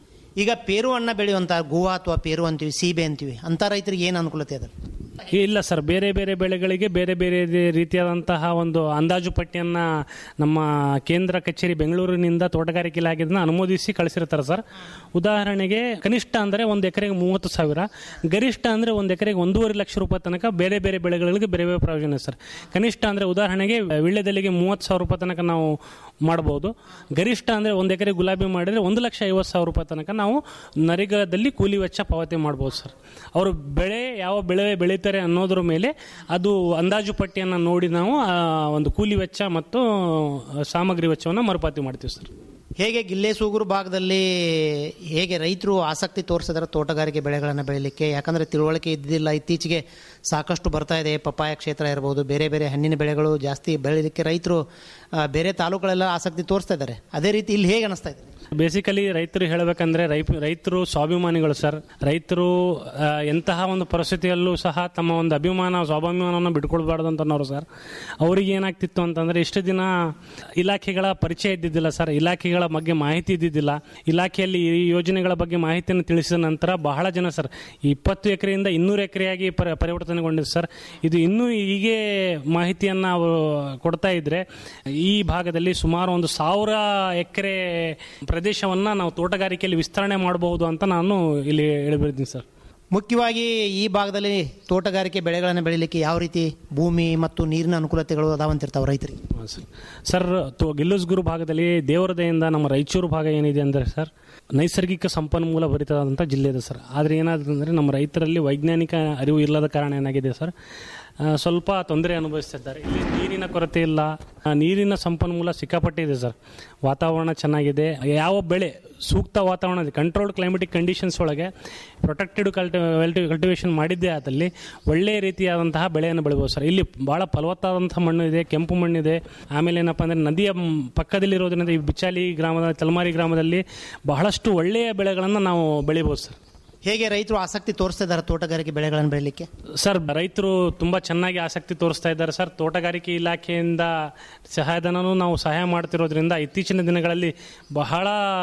ಈಗ ಪೇರು ಹಣ್ಣ ಬೆಳೆಯುವಂಥ ಗೋವಾ ಅಥವಾ ಪೇರು ಅಂತೀವಿ ಸೀಬೆ ಅಂತೀವಿ ಅಂಥ ರೈತರಿಗೆ ಏನು ಅನುಕೂಲತೆ ಇದೆ ಇಲ್ಲ ಸರ್ ಬೇರೆ ಬೇರೆ ಬೆಳೆಗಳಿಗೆ ಬೇರೆ ಬೇರೆ ರೀತಿಯಾದಂತಹ ಒಂದು ಅಂದಾಜು ಪಟ್ಟಿಯನ್ನು ನಮ್ಮ ಕೇಂದ್ರ ಕಚೇರಿ ಬೆಂಗಳೂರಿನಿಂದ ತೋಟಗಾರಿಕೆ ಇಲಾಖೆಯಿಂದ ಅನುಮೋದಿಸಿ ಕಳಿಸಿರ್ತಾರೆ ಸರ್ ಉದಾಹರಣೆಗೆ ಕನಿಷ್ಠ ಅಂದರೆ ಒಂದು ಎಕರೆಗೆ ಮೂವತ್ತು ಸಾವಿರ ಗರಿಷ್ಠ ಅಂದರೆ ಒಂದು ಎಕರೆಗೆ ಒಂದೂವರೆ ಲಕ್ಷ ರೂಪಾಯಿ ತನಕ ಬೇರೆ ಬೇರೆ ಬೆಳೆಗಳಿಗೆ ಬೇರೆ ಬೇರೆ ಪ್ರಾವಿಷನ್ ಇದೆ ಸರ್ ಕನಿಷ್ಠ ಅಂದರೆ ಉದಾಹರಣೆಗೆ ವಿಳ್ಯದೆಲೆಗೆ ಮೂವತ್ತು ಸಾವಿರ ರೂಪಾಯಿ ತನಕ ನಾವು ಮಾಡ್ಬೋದು ಗರಿಷ್ಠ ಅಂದರೆ ಒಂದು ಎಕರೆ ಗುಲಾಬಿ ಮಾಡಿದರೆ ಒಂದು ಲಕ್ಷ ಐವತ್ತು ಸಾವಿರ ರೂಪಾಯಿ ತನಕ ನಾವು ನರೇಗಾದಲ್ಲಿ ಕೂಲಿ ವೆಚ್ಚ ಪಾವತಿ ಮಾಡ್ಬೋದು ಸರ್ ಅವರು ಬೆಳೆ ಯಾವ ಬೆಳೆ ಬೆಳೀತಾರೆ ಅನ್ನೋದ್ರ ಮೇಲೆ ಅದು ಅಂದಾಜು ಪಟ್ಟಿಯನ್ನು ನೋಡಿ ನಾವು ಆ, ಒಂದು ಕೂಲಿ ವೆಚ್ಚ ಮತ್ತು ಸಾಮಗ್ರಿ ವೆಚ್ಚವನ್ನು ಮರುಪಾವತಿ ಮಾಡ್ತೀವಿ ಸರ್ ಹೇಗೆ ಗಿಲ್ಲೆ ಸೂಗೂರು ಭಾಗದಲ್ಲಿ ಹೇಗೆ ರೈತರು ಆಸಕ್ತಿ ತೋರಿಸಿದಾರೆ ತೋಟಗಾರಿಕೆ ಬೆಳೆಗಳನ್ನು ಬೆಳೀಲಿಕ್ಕೆ ಯಾಕಂದರೆ ತಿಳುವಳಿಕೆ ಇದ್ದಿಲ್ಲ ಇತ್ತೀಚೆಗೆ ಸಾಕಷ್ಟು ಬರ್ತಾ ಇದೆ ಪಪ್ಪಾಯ ಕ್ಷೇತ್ರ ಇರ್ಬೋದು ಬೇರೆ ಬೇರೆ ಹಣ್ಣಿನ ಬೆಳೆಗಳು ಜಾಸ್ತಿ ಬೆಳೀಲಿಕ್ಕೆ ರೈತರು ಆ, ಬೇರೆ ತಾಲೂಕುಗಳೆಲ್ಲ ಆಸಕ್ತಿ ತೋರಿಸ್ತಾ ಇದ್ದಾರೆ ಅದೇ ರೀತಿ ಇಲ್ಲಿ ಹೇಗೆ ಅನಿಸ್ತಾ ಇದೆ ಬೇಸಿಕಲಿ ರೈತರು ಹೇಳಬೇಕಂದ್ರೆ ರೈ ರೈತರು ಸ್ವಾಭಿಮಾನಿಗಳು ಸರ್ ರೈತರು ಆ, ಎಂತಹ ಒಂದು ಪರಿಸ್ಥಿತಿಯಲ್ಲೂ ಸಹ ತಮ್ಮ ಒಂದು ಅಭಿಮಾನ ಸ್ವಾಭಿಮಾನವನ್ನು ಬಿಟ್ಕೊಳ್ಬಾರ್ದು ಅಂತನವರು ಸರ್ ಅವ್ರಿಗೆ ಏನಾಗ್ತಿತ್ತು ಅಂತಂದ್ರೆ ಇಷ್ಟು ದಿನ ಇಲಾಖೆಗಳ ಪರಿಚಯ ಇದ್ದಿದ್ದಿಲ್ಲ ಸರ್ ಇಲಾಖೆಗಳ ಬಗ್ಗೆ ಮಾಹಿತಿ ಇದ್ದಿದ್ದಿಲ್ಲ ಇಲಾಖೆಯಲ್ಲಿ ಈ ಯೋಜನೆಗಳ ಬಗ್ಗೆ ಮಾಹಿತಿಯನ್ನು ತಿಳಿಸಿದ ನಂತರ ಬಹಳ ಜನ ಸರ್ ಇಪ್ಪತ್ತು ಎಕರೆಯಿಂದ ಇನ್ನೂರು ಎಕರೆಯಾಗಿ ಪರಿ ಪರಿವರ್ತನೆಗೊಂಡಿದೆ ಸರ್ ಇದು ಇನ್ನೂ ಹೀಗೆ ಮಾಹಿತಿಯನ್ನು ಅವರು ಕೊಡ್ತಾ ಇದ್ರೆ ಈ ಭಾಗದಲ್ಲಿ ಸುಮಾರು ಒಂದು ಸಾವಿರ ಎಕರೆ ಪ್ರದೇಶವನ್ನು ನಾವು ತೋಟಗಾರಿಕೆಯಲ್ಲಿ ವಿಸ್ತರಣೆ ಮಾಡಬಹುದು ಅಂತ ನಾನು ಇಲ್ಲಿ ಹೇಳಿಬಿಡ್ತೀನಿ ಸರ್ ಮುಖ್ಯವಾಗಿ ಈ ಭಾಗದಲ್ಲಿ ತೋಟಗಾರಿಕೆ ಬೆಳೆಗಳನ್ನು ಬೆಳೀಲಿಕ್ಕೆ ಯಾವ ರೀತಿ ಭೂಮಿ ಮತ್ತು ನೀರಿನ ಅನುಕೂಲತೆಗಳು ಅದಾವಂತಿರ್ತಾವೆ ರೈತರಿಗೆ ಹಾಂ ಸರ್ ಸರ್ ತೋ- ಗಿಲ್ಲುಸ್ಗುರು ಭಾಗದಲ್ಲಿ ದೇವರ ದಯೆಯಿಂದ ನಮ್ಮ ರಾಯಚೂರು ಭಾಗ ಏನಿದೆ ಅಂದರೆ ಸರ್ ನೈಸರ್ಗಿಕ ಸಂಪನ್ಮೂಲ ಭರಿತವಾದಂಥ ಜಿಲ್ಲೆ ಇದೆ ಸರ್ ಆದರೆ ಏನಾದರೂ ಅಂದರೆ ನಮ್ಮ ರೈತರಲ್ಲಿ ವೈಜ್ಞಾನಿಕ ಅರಿವು ಇಲ್ಲದ ಕಾರಣ ಏನಾಗಿದೆ ಸರ್ ಆ, ಸ್ವಲ್ಪ ತೊಂದರೆ ಅನುಭವಿಸ್ತಿದ್ದಾರೆ ಇಲ್ಲಿ ನೀರಿನ ಕೊರತೆ ಇಲ್ಲ ಆ, ನೀರಿನ ಸಂಪನ್ಮೂಲ ಸಿಕ್ಕಾಪಟ್ಟೆ ಇದೆ ಸರ್ ವಾತಾವರಣ ಚೆನ್ನಾಗಿದೆ ಯಾವ ಬೆಳೆ ಸೂಕ್ತ ವಾತಾವರಣ ಕಂಟ್ರೋಲ್ಡ್ ಕ್ಲೈಮೆಟಿಕ್ ಕಂಡೀಷನ್ಸ್ ಒಳಗೆ ಪ್ರೊಟೆಕ್ಟೆಡ್ ಕಲ್ಟಿ ಕಲ್ಟಿವೇಷನ್ ಮಾಡಿದ್ದೇ ಆದಲ್ಲಿ ಒಳ್ಳೆಯ ರೀತಿಯಾದಂತಹ ಬೆಳೆಯನ್ನು ಬೆಳಿಬೋದು ಸರ್ ಇಲ್ಲಿ ಭಾಳ ಫಲವತ್ತಾದಂತಹ ಮಣ್ಣು ಇದೆ ಕೆಂಪು ಮಣ್ಣಿದೆ ಆಮೇಲೆ ಏನಪ್ಪ ಅಂದರೆ ನದಿಯ ಮ್, ಪಕ್ಕದಲ್ಲಿರೋದ್ರಿಂದ ಈ ಬಿಚಾಲಿ ಗ್ರಾಮದ ತಲಮಾರಿ ಗ್ರಾಮದಲ್ಲಿ ಬಹಳಷ್ಟು ಒಳ್ಳೆಯ ಬೆಳೆಗಳನ್ನು ನಾವು ಬೆಳಿಬೋದು ಸರ್ ಹೇಗೆ ರೈತರು ಆಸಕ್ತಿ ತೋರಿಸ್ತಾ ಇದ್ದಾರೆ ತೋಟಗಾರಿಕೆ ಬೆಳೆಗಳನ್ನು ಬೆಳೀಲಿಕ್ಕೆ ಸರ್ ರೈತರು ತುಂಬ ಚೆನ್ನಾಗಿ ಆಸಕ್ತಿ ತೋರಿಸ್ತಾ ಇದ್ದಾರೆ ಸರ್ ತೋಟಗಾರಿಕೆ ಇಲಾಖೆಯಿಂದ ಸಹಾಯಧನನೂ ನಾವು ಸಹಾಯ ಮಾಡ್ತಿರೋದ್ರಿಂದ ಇತ್ತೀಚಿನ ದಿನಗಳಲ್ಲಿ ಬಹಳ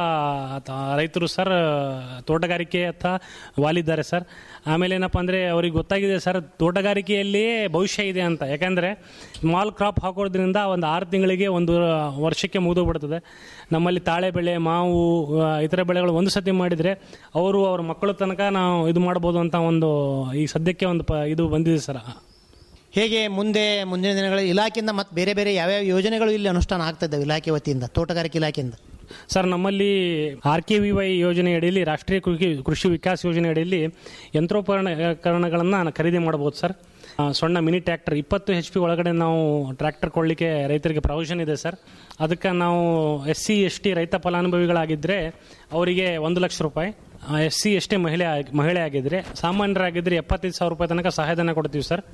ತ- ರೈತರು ಸರ್ ತೋಟಗಾರಿಕೆ ಹತ್ತ ವಾಲಿದ್ದಾರೆ ಸರ್ ಆಮೇಲೆ ಏನಪ್ಪ ಅಂದರೆ ಅವ್ರಿಗೆ ಗೊತ್ತಾಗಿದೆ ಸರ್ ತೋಟಗಾರಿಕೆಯಲ್ಲಿ ಭವಿಷ್ಯ ಇದೆ ಅಂತ ಯಾಕಂದರೆ ಸ್ಮಾಲ್ ಕ್ರಾಪ್ ಹಾಕೋದ್ರಿಂದ ಒಂದು ಆರು ತಿಂಗಳಿಗೆ ಒಂದು ವರ್ಷಕ್ಕೆ ಮುಗಿದೋಗ್ಬಿಡ್ತದೆ ನಮ್ಮಲ್ಲಿ ತಾಳೆ ಬೆಳೆ ಮಾವು ಆ, ಇತರ ಬೆಳೆಗಳು ಒಂದು ಸತಿ ಮಾಡಿದರೆ ಅವರು ಅವ್ರ ಮಕ್ಕಳ ತನಕ ನಾವು ಇದು ಮಾಡ್ಬೋದು ಅಂತ ಒಂದು ಈ ಸದ್ಯಕ್ಕೆ ಒಂದು ಪ ಇದು ಬಂದಿದೆ ಸರ್ ಹೇಗೆ ಮುಂದೆ ಮುಂದಿನ ದಿನಗಳಲ್ಲಿ ಇಲಾಖೆಯಿಂದ ಮತ್ತು ಬೇರೆ ಬೇರೆ ಯಾವ್ಯಾವ ಯೋಜನೆಗಳು ಇಲ್ಲಿ ಅನುಷ್ಠಾನ ಆಗ್ತಾ ಇದ್ದಾವೆ ಇಲಾಖೆ ವತಿಯಿಂದ ತೋಟಗಾರಿಕೆ ಇಲಾಖೆಯಿಂದ ಸರ್ ನಮ್ಮಲ್ಲಿ ಆರ್ ಕೆ ವಿ ವೈ ಯೋಜನೆ ಅಡಿಯಲ್ಲಿ ರಾಷ್ಟ್ರೀಯ ಕೃಷಿ ಕೃಷಿ ವಿಕಾಸ ಯೋಜನೆ ಅಡಿಯಲ್ಲಿ ಯಂತ್ರೋಪಕರಣಗಳನ್ನು ಖರೀದಿ ಮಾಡ್ಬೋದು ಸರ್ ಆ, ಸಣ್ಣ ಮಿನಿ ಟ್ರ್ಯಾಕ್ಟರ್ ಇಪ್ಪತ್ತು ಎಚ್ ಪಿ ಒಳಗಡೆ ನಾವು ಟ್ರ್ಯಾಕ್ಟರ್ ಕೊಡಲಿಕ್ಕೆ ರೈತರಿಗೆ ಪ್ರಾವಿಷನ್ ಇದೆ ಸರ್ ಅದಕ್ಕೆ ನಾವು ಎಸ್ ಸಿ ಎಸ್ ಟಿ ರೈತ ಫಲಾನುಭವಿಗಳಾಗಿದ್ದರೆ ಅವರಿಗೆ ಒಂದು ಲಕ್ಷ ರೂಪಾಯಿ ಎಸ್ ಸಿ ಎಸ್ ಟಿ ಮಹಿಳೆ ಆಗಿ- ಮಹಿಳೆ ಆಗಿದ್ದರೆ ಸಾಮಾನ್ಯರಾಗಿದ್ದರೆ ಎಪ್ಪತ್ತೈದು ಸಾವಿರ ರೂಪಾಯಿ ತನಕ ಸಹಾಯಧನ ಕೊಡ್ತೀವಿ ಸರ್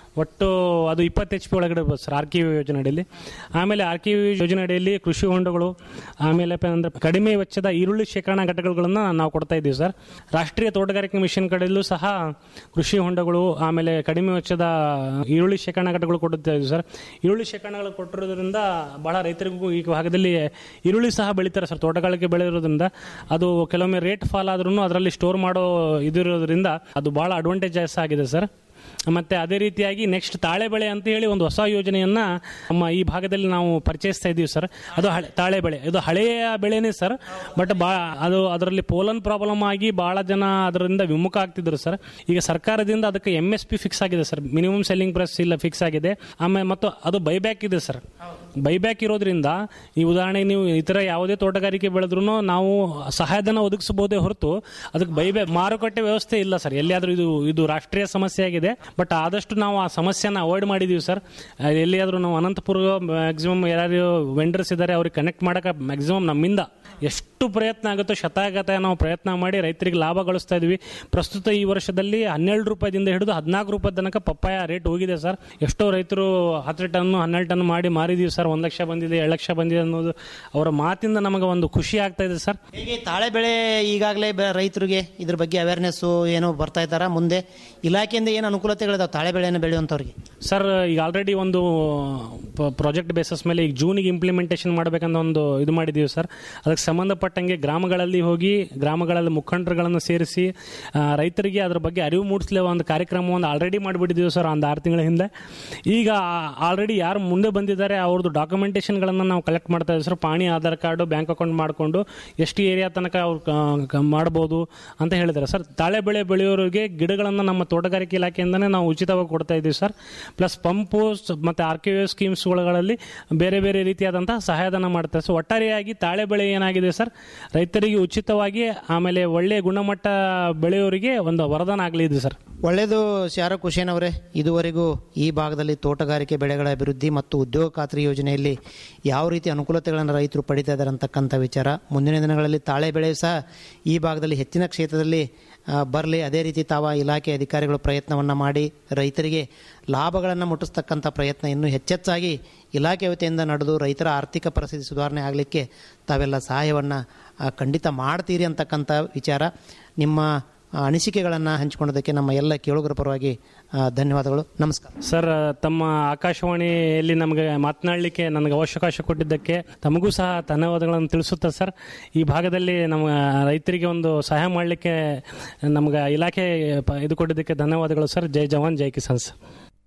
ಒಟ್ಟು ಅದು ಇಪ್ಪತ್ತು ಎಚ್ ಪಿ ಒಳಗಡೆ ಬರುತ್ತೆ ಸರ್ ಆರ್ ಕೆ ವಿ ಯೋಜನೆ ಅಡಿಯಲ್ಲಿ ಆಮೇಲೆ ಆರ್ ಕೆ ವಿ ಯೋಜನೆ ಅಡಿಯಲ್ಲಿ ಕೃಷಿ ಹೊಂಡಗಳು ಆಮೇಲೆ ಪ- ಅಂದ್ರೆ ಕಡಿಮೆ ವೆಚ್ಚದ ಈರುಳ್ಳಿ ಶೇಖರಣಾ ಘಟಕಗಳನ್ನು ನಾವು ಕೊಡ್ತಾ ಇದ್ದೀವಿ ಸರ್ ರಾಷ್ಟ್ರೀಯ ತೋಟಗಾರಿಕೆ ಮಿಷನ್ ಕಡೆಯಲ್ಲೂ ಸಹ ಕೃಷಿ ಹೊಂಡಗಳು ಆಮೇಲೆ ಕಡಿಮೆ ವೆಚ್ಚದ ಈರುಳ್ಳಿ ಶೇಖರಣಾ ಘಟಕಗಳು ಕೊಡುತ್ತಾ ಇದ್ದೀವಿ ಸರ್ ಈರುಳ್ಳಿ ಶೇಖರಣೆಗಳು ಕೊಟ್ಟಿರೋದ್ರಿಂದ ಬಹಳ ರೈತರಿಗೂ ಈ ಭಾಗದಲ್ಲಿ ಈರುಳ್ಳಿ ಸಹ ಬೆಳೀತಾರೆ ಸರ್ ತೋಟಗಾರಿಕೆ ಬೆಳೆಯೋದ್ರಿಂದ ಅದು ಕೆಲವೊಮ್ಮೆ ರೇಟ್ ಫಾಲ್ ಆದ್ರೂ ಅದರಲ್ಲಿ ಸ್ಟೋರ್ ಮಾಡೋ ಇದಿರೋದ್ರಿಂದ ಅದು ಬಹಳ ಅಡ್ವಾಂಟೇಜಸ್ ಆಗಿದೆ ಸರ್ ಮತ್ತೆ ಅದೇ ರೀತಿಯಾಗಿ ನೆಕ್ಸ್ಟ್ ತಾಳೆ ಬೆಳೆ ಅಂತ ಹೇಳಿ ಒಂದು ಹೊಸ ಯೋಜನೆಯನ್ನ ನಮ್ಮ ಈ ಭಾಗದಲ್ಲಿ ನಾವು ಪರಿಚಯಿಸ್ತಾ ಇದ್ದೀವಿ ಸರ್ ಅದು ಹಳೆ ತಾಳೆ ಬೆಳೆ ಇದು ಹಳೆಯ ಬೆಳೆನೇ ಸರ್ ಬಟ್ ಬಾ ಅದು ಅದರಲ್ಲಿ ಪೋಲನ್ ಪ್ರಾಬ್ಲಮ್ ಆಗಿ ಬಹಳ ಜನ ಅದರಿಂದ ವಿಮುಖ ಆಗ್ತಿದ್ರು ಸರ್ ಈಗ ಸರ್ಕಾರದಿಂದ ಅದಕ್ಕೆ ಎಂ ಎಸ್ ಪಿ ಫಿಕ್ಸ್ ಆಗಿದೆ ಸರ್ ಮಿನಿಮಮ್ ಸೆಲ್ಲಿಂಗ್ ಪ್ರೈಸ್ ಇಲ್ಲ ಫಿಕ್ಸ್ ಆಗಿದೆ ಆಮೇಲೆ ಮತ್ತು ಅದು ಬೈಬ್ಯಾಕ್ ಇದೆ ಸರ್ ಬೈಬ್ಯಾಕ್ ಇರೋದ್ರಿಂದ ಈ ಉದಾಹರಣೆಗೆ ನೀವು ಇತರ ಯಾವುದೇ ತೋಟಗಾರಿಕೆ ಬೆಳೆದ್ರೂ ನಾವು ಸಹಾಯಧನ ಒದಗಿಸಬಹುದೇ ಹೊರತು ಅದಕ್ಕೆ ಬೈಬ್ಯಾಕ್ ಮಾರುಕಟ್ಟೆ ವ್ಯವಸ್ಥೆ ಇಲ್ಲ ಸರ್ ಎಲ್ಲಿಯಾದರೂ ಇದು ಇದು ರಾಷ್ಟ್ರೀಯ ಸಮಸ್ಯೆ ಆಗಿದೆ ಬಟ್ ಆದಷ್ಟು ನಾವು ಆ ಸಮಸ್ಯೆನ ಅವಾಯ್ಡ್ ಮಾಡಿದೀವಿ ಸರ್ ಅಹ್, ಎಲ್ಲಿಯಾದರೂ ನಾವು ಅನಂತಪುರ ಮ್ಯಾಕ್ಸಿಮಮ್ ಯಾರು ವೆಂಡರ್ಸ್ ಇದ್ದಾರೆ ಅವ್ರಿಗೆ ಕನೆಕ್ಟ್ ಮಾಡೋಕೆ ಮ್ಯಾಕ್ಸಿಮಮ್ ನಮ್ಮಿಂದ ಎಷ್ಟು ಪ್ರಯತ್ನ ಆಗುತ್ತೋ ಶತಾಗತ ನಾವು ಪ್ರಯತ್ನ ಮಾಡಿ ರೈತರಿಗೆ ಲಾಭ ಗಳಿಸ್ತಾ ಇದ್ವಿ ಪ್ರಸ್ತುತ ಈ ವರ್ಷದಲ್ಲಿ ಹನ್ನೆರಡು ರೂಪಾಯಿದಿಂದ ಹಿಡಿದು ಹದಿನಾಲ್ಕು ರೂಪಾಯಿ ತನಕ ಪಪ್ಪಾಯ ರೇಟ್ ಹೋಗಿದೆ ಸರ್ ಎಷ್ಟೋ ರೈತರು ಹತ್ತು ಟನ್ ಹನ್ನೆರಡು ಟನ್ ಮಾಡಿ ಮಾರಿದೀವಿ ಸರ್ ಒಂದು ಲಕ್ಷ ಬಂದಿದೆ ಎರಡು ಲಕ್ಷ ಬಂದಿದೆ ಅನ್ನೋದು ಅವರ ಮಾತಿಂದ ನಮಗೆ ಒಂದು ಖುಷಿ ಆಗ್ತಾ ಇದೆ ಸರ್ ಹೇಗೆ ತಾಳೆ ಬೆಳೆ ಈಗಾಗಲೇ ಬೆ- ರೈತರಿಗೆ ಇದ್ರ ಬಗ್ಗೆ ಅವೇರ್ನೆಸ್ಸು ಏನೋ ಬರ್ತಾ ಇದ್ದಾರಾ ಮುಂದೆ ಇಲಾಖೆಯಿಂದ ಏನು ಅನುಕೂಲತೆಗಳಿದಾವೆ ತಾಳೆ ಬೆಳೆಯನ್ನು ಬೆಳೆಯುವಂಥವ್ರಿಗೆ ಸರ್ ಈಗ ಆಲ್ರೆಡಿ ಒಂದು ಪ್ರಾಜೆಕ್ಟ್ ಬೇಸಸ್ ಮೇಲೆ ಈಗ ಜೂನಿಗೆ ಇಂಪ್ಲಿಮೆಂಟೇಷನ್ ಮಾಡಬೇಕಂತ ಒಂದು ಇದು ಮಾಡಿದ್ದೀವಿ ಸರ್ ಅದಕ್ಕೆ ಸಂಬಂಧಪಟ್ಟಂಗೆ ಗ್ರಾಮಗಳಲ್ಲಿ ಹೋಗಿ ಗ್ರಾಮಗಳಲ್ಲಿ ಮುಖಂಡರುಗಳನ್ನು ಸೇರಿಸಿ ಆ, ರೈತರಿಗೆ ಅದ್ರ ಬಗ್ಗೆ ಅರಿವು ಮೂಡಿಸಲೇ ಒಂದು ಕಾರ್ಯಕ್ರಮವನ್ನು ಆಲ್ರೆಡಿ ಮಾಡಿಬಿಟ್ಟಿದ್ದೀವಿ ಸರ್ ಒಂದು ಆರು ತಿಂಗಳ ಹಿಂದೆ ಈಗ ಆಲ್ರೆಡಿ ಯಾರು ಮುಂದೆ ಬಂದಿದ್ದಾರೆ ಅವ್ರದ್ದು ಡಾಕ್ಯುಮೆಂಟೇಷನ್ಗಳನ್ನು ನಾವು ಕಲೆಕ್ಟ್ ಮಾಡ್ತಾ ಇದ್ದೀವಿ ಸರ್ ಪಾಣಿ ಆಧಾರ್ ಕಾರ್ಡು ಬ್ಯಾಂಕ್ ಅಕೌಂಟ್ ಮಾಡಿಕೊಂಡು ಎಷ್ಟು ಏರಿಯಾ ತನಕ ಅವ್ರು ಕ- ಕ- ಮಾಡ್ಬೋದು ಅಂತ ಹೇಳಿದ್ದಾರೆ ಸರ್ ತಾಳೆ ಬೆಳೆ ಬೆಳೆಯೋರಿಗೆ ಗಿಡಗಳನ್ನು ನಮ್ಮ ತೋಟಗಾರಿಕೆ ಇಲಾಖೆಯಿಂದನೇ ನಾವು ಉಚಿತವಾಗಿ ಕೊಡ್ತಾ ಇದ್ದೀವಿ ಸರ್ ಪ್ಲಸ್ ಪಂಪು ಸ್- ಮತ್ತು ಆರ್ ಕೆ ಸ್ಕೀಮ್ಸ್ಗಳಲ್ಲಿ ಬೇರೆ ಬೇರೆ ರೀತಿಯಾದಂತಹ ಸಹಾಯಧನ ಮಾಡ್ತಾರೆ ಸೊ ಒಟ್ಟಾರೆಯಾಗಿ ತಾಳೆ ಬೆಳೆ ಏನಾಗಿದೆ ಸರ್ ರೈತರಿಗೆ ಉಚಿತವಾಗಿ ಆಮೇಲೆ ಒಳ್ಳೆಯ ಗುಣಮಟ್ಟ ಬೆಳೆಯೋರಿಗೆ ಒಂದು ವರದಾನ ಆಗಲಿದೆ ಸರ್ ಒಳ್ಳೆಯದು ಶಾರ ಕುಶೇನ್ ಅವರೇ ಇದುವರೆಗೂ ಈ ಭಾಗದಲ್ಲಿ ತೋಟಗಾರಿಕೆ ಬೆಳೆಗಳ ಅಭಿವೃದ್ಧಿ ಮತ್ತು ಉದ್ಯೋಗ ಖಾತ್ರಿ ಯೋಜನೆಯಲ್ಲಿ ಯಾವ ರೀತಿ ಅನುಕೂಲತೆಗಳನ್ನು ರೈತರು ಪಡಿತಾ ಇದ್ದಾರೆ ಅಂತಕ್ಕಂಥ ವಿಚಾರ ಮುಂದಿನ ದಿನಗಳಲ್ಲಿ ತಾಳೆ ಬೆಳೆ ಸಹ ಈ ಭಾಗದಲ್ಲಿ ಹೆಚ್ಚಿನ ಕ್ಷೇತ್ರದಲ್ಲಿ ಬರಲಿ ಅದೇ ರೀತಿ ತಾವ ಇಲಾಖೆ ಅಧಿಕಾರಿಗಳು ಪ್ರಯತ್ನವನ್ನು ಮಾಡಿ ರೈತರಿಗೆ ಲಾಭಗಳನ್ನು ಮುಟ್ಟಿಸ್ತಕ್ಕಂಥ ಪ್ರಯತ್ನ ಇನ್ನೂ ಹೆಚ್ಚೆಚ್ಚಾಗಿ ಇಲಾಖೆ ವತಿಯಿಂದ ನಡೆದು ರೈತರ ಆರ್ಥಿಕ ಪರಿಸ್ಥಿತಿ ಸುಧಾರಣೆ ಆಗಲಿಕ್ಕೆ ತಾವೆಲ್ಲ ಸಹಾಯವನ್ನು ಖಂಡಿತ ಮಾಡ್ತೀರಿ ಅಂತಕ್ಕಂಥ ವಿಚಾರ ನಿಮ್ಮ ಆ, ಅನಿಸಿಕೆಗಳನ್ನು ಹಂಚಿಕೊಂಡದಕ್ಕೆ ನಮ್ಮ ಎಲ್ಲ ಕೇಳುಗರ ಪರವಾಗಿ ಆ, ಧನ್ಯವಾದಗಳು ನಮಸ್ಕಾರ ಸರ್ ತಮ್ಮ ಆಕಾಶವಾಣಿಯಲ್ಲಿ ನಮಗೆ ಮಾತನಾಡಲಿಕ್ಕೆ ನನಗೆ ಅವಕಾಶ ಕೊಟ್ಟಿದ್ದಕ್ಕೆ ತಮಗೂ ಸಹ ಧನ್ಯವಾದಗಳನ್ನು ತಿಳಿಸುತ್ತೆ ಸರ್ ಈ ಭಾಗದಲ್ಲಿ ನಮ್ಮ ರೈತರಿಗೆ ಒಂದು ಸಹಾಯ ಮಾಡಲಿಕ್ಕೆ ನಮ್ಗೆ ಇಲಾಖೆ ಪ- ಇದು ಕೊಟ್ಟಿದ್ದಕ್ಕೆ ಧನ್ಯವಾದಗಳು ಸರ್ ಜೈ ಜವಾನ್ ಜೈ ಕಿಸಾನ್ ಸರ್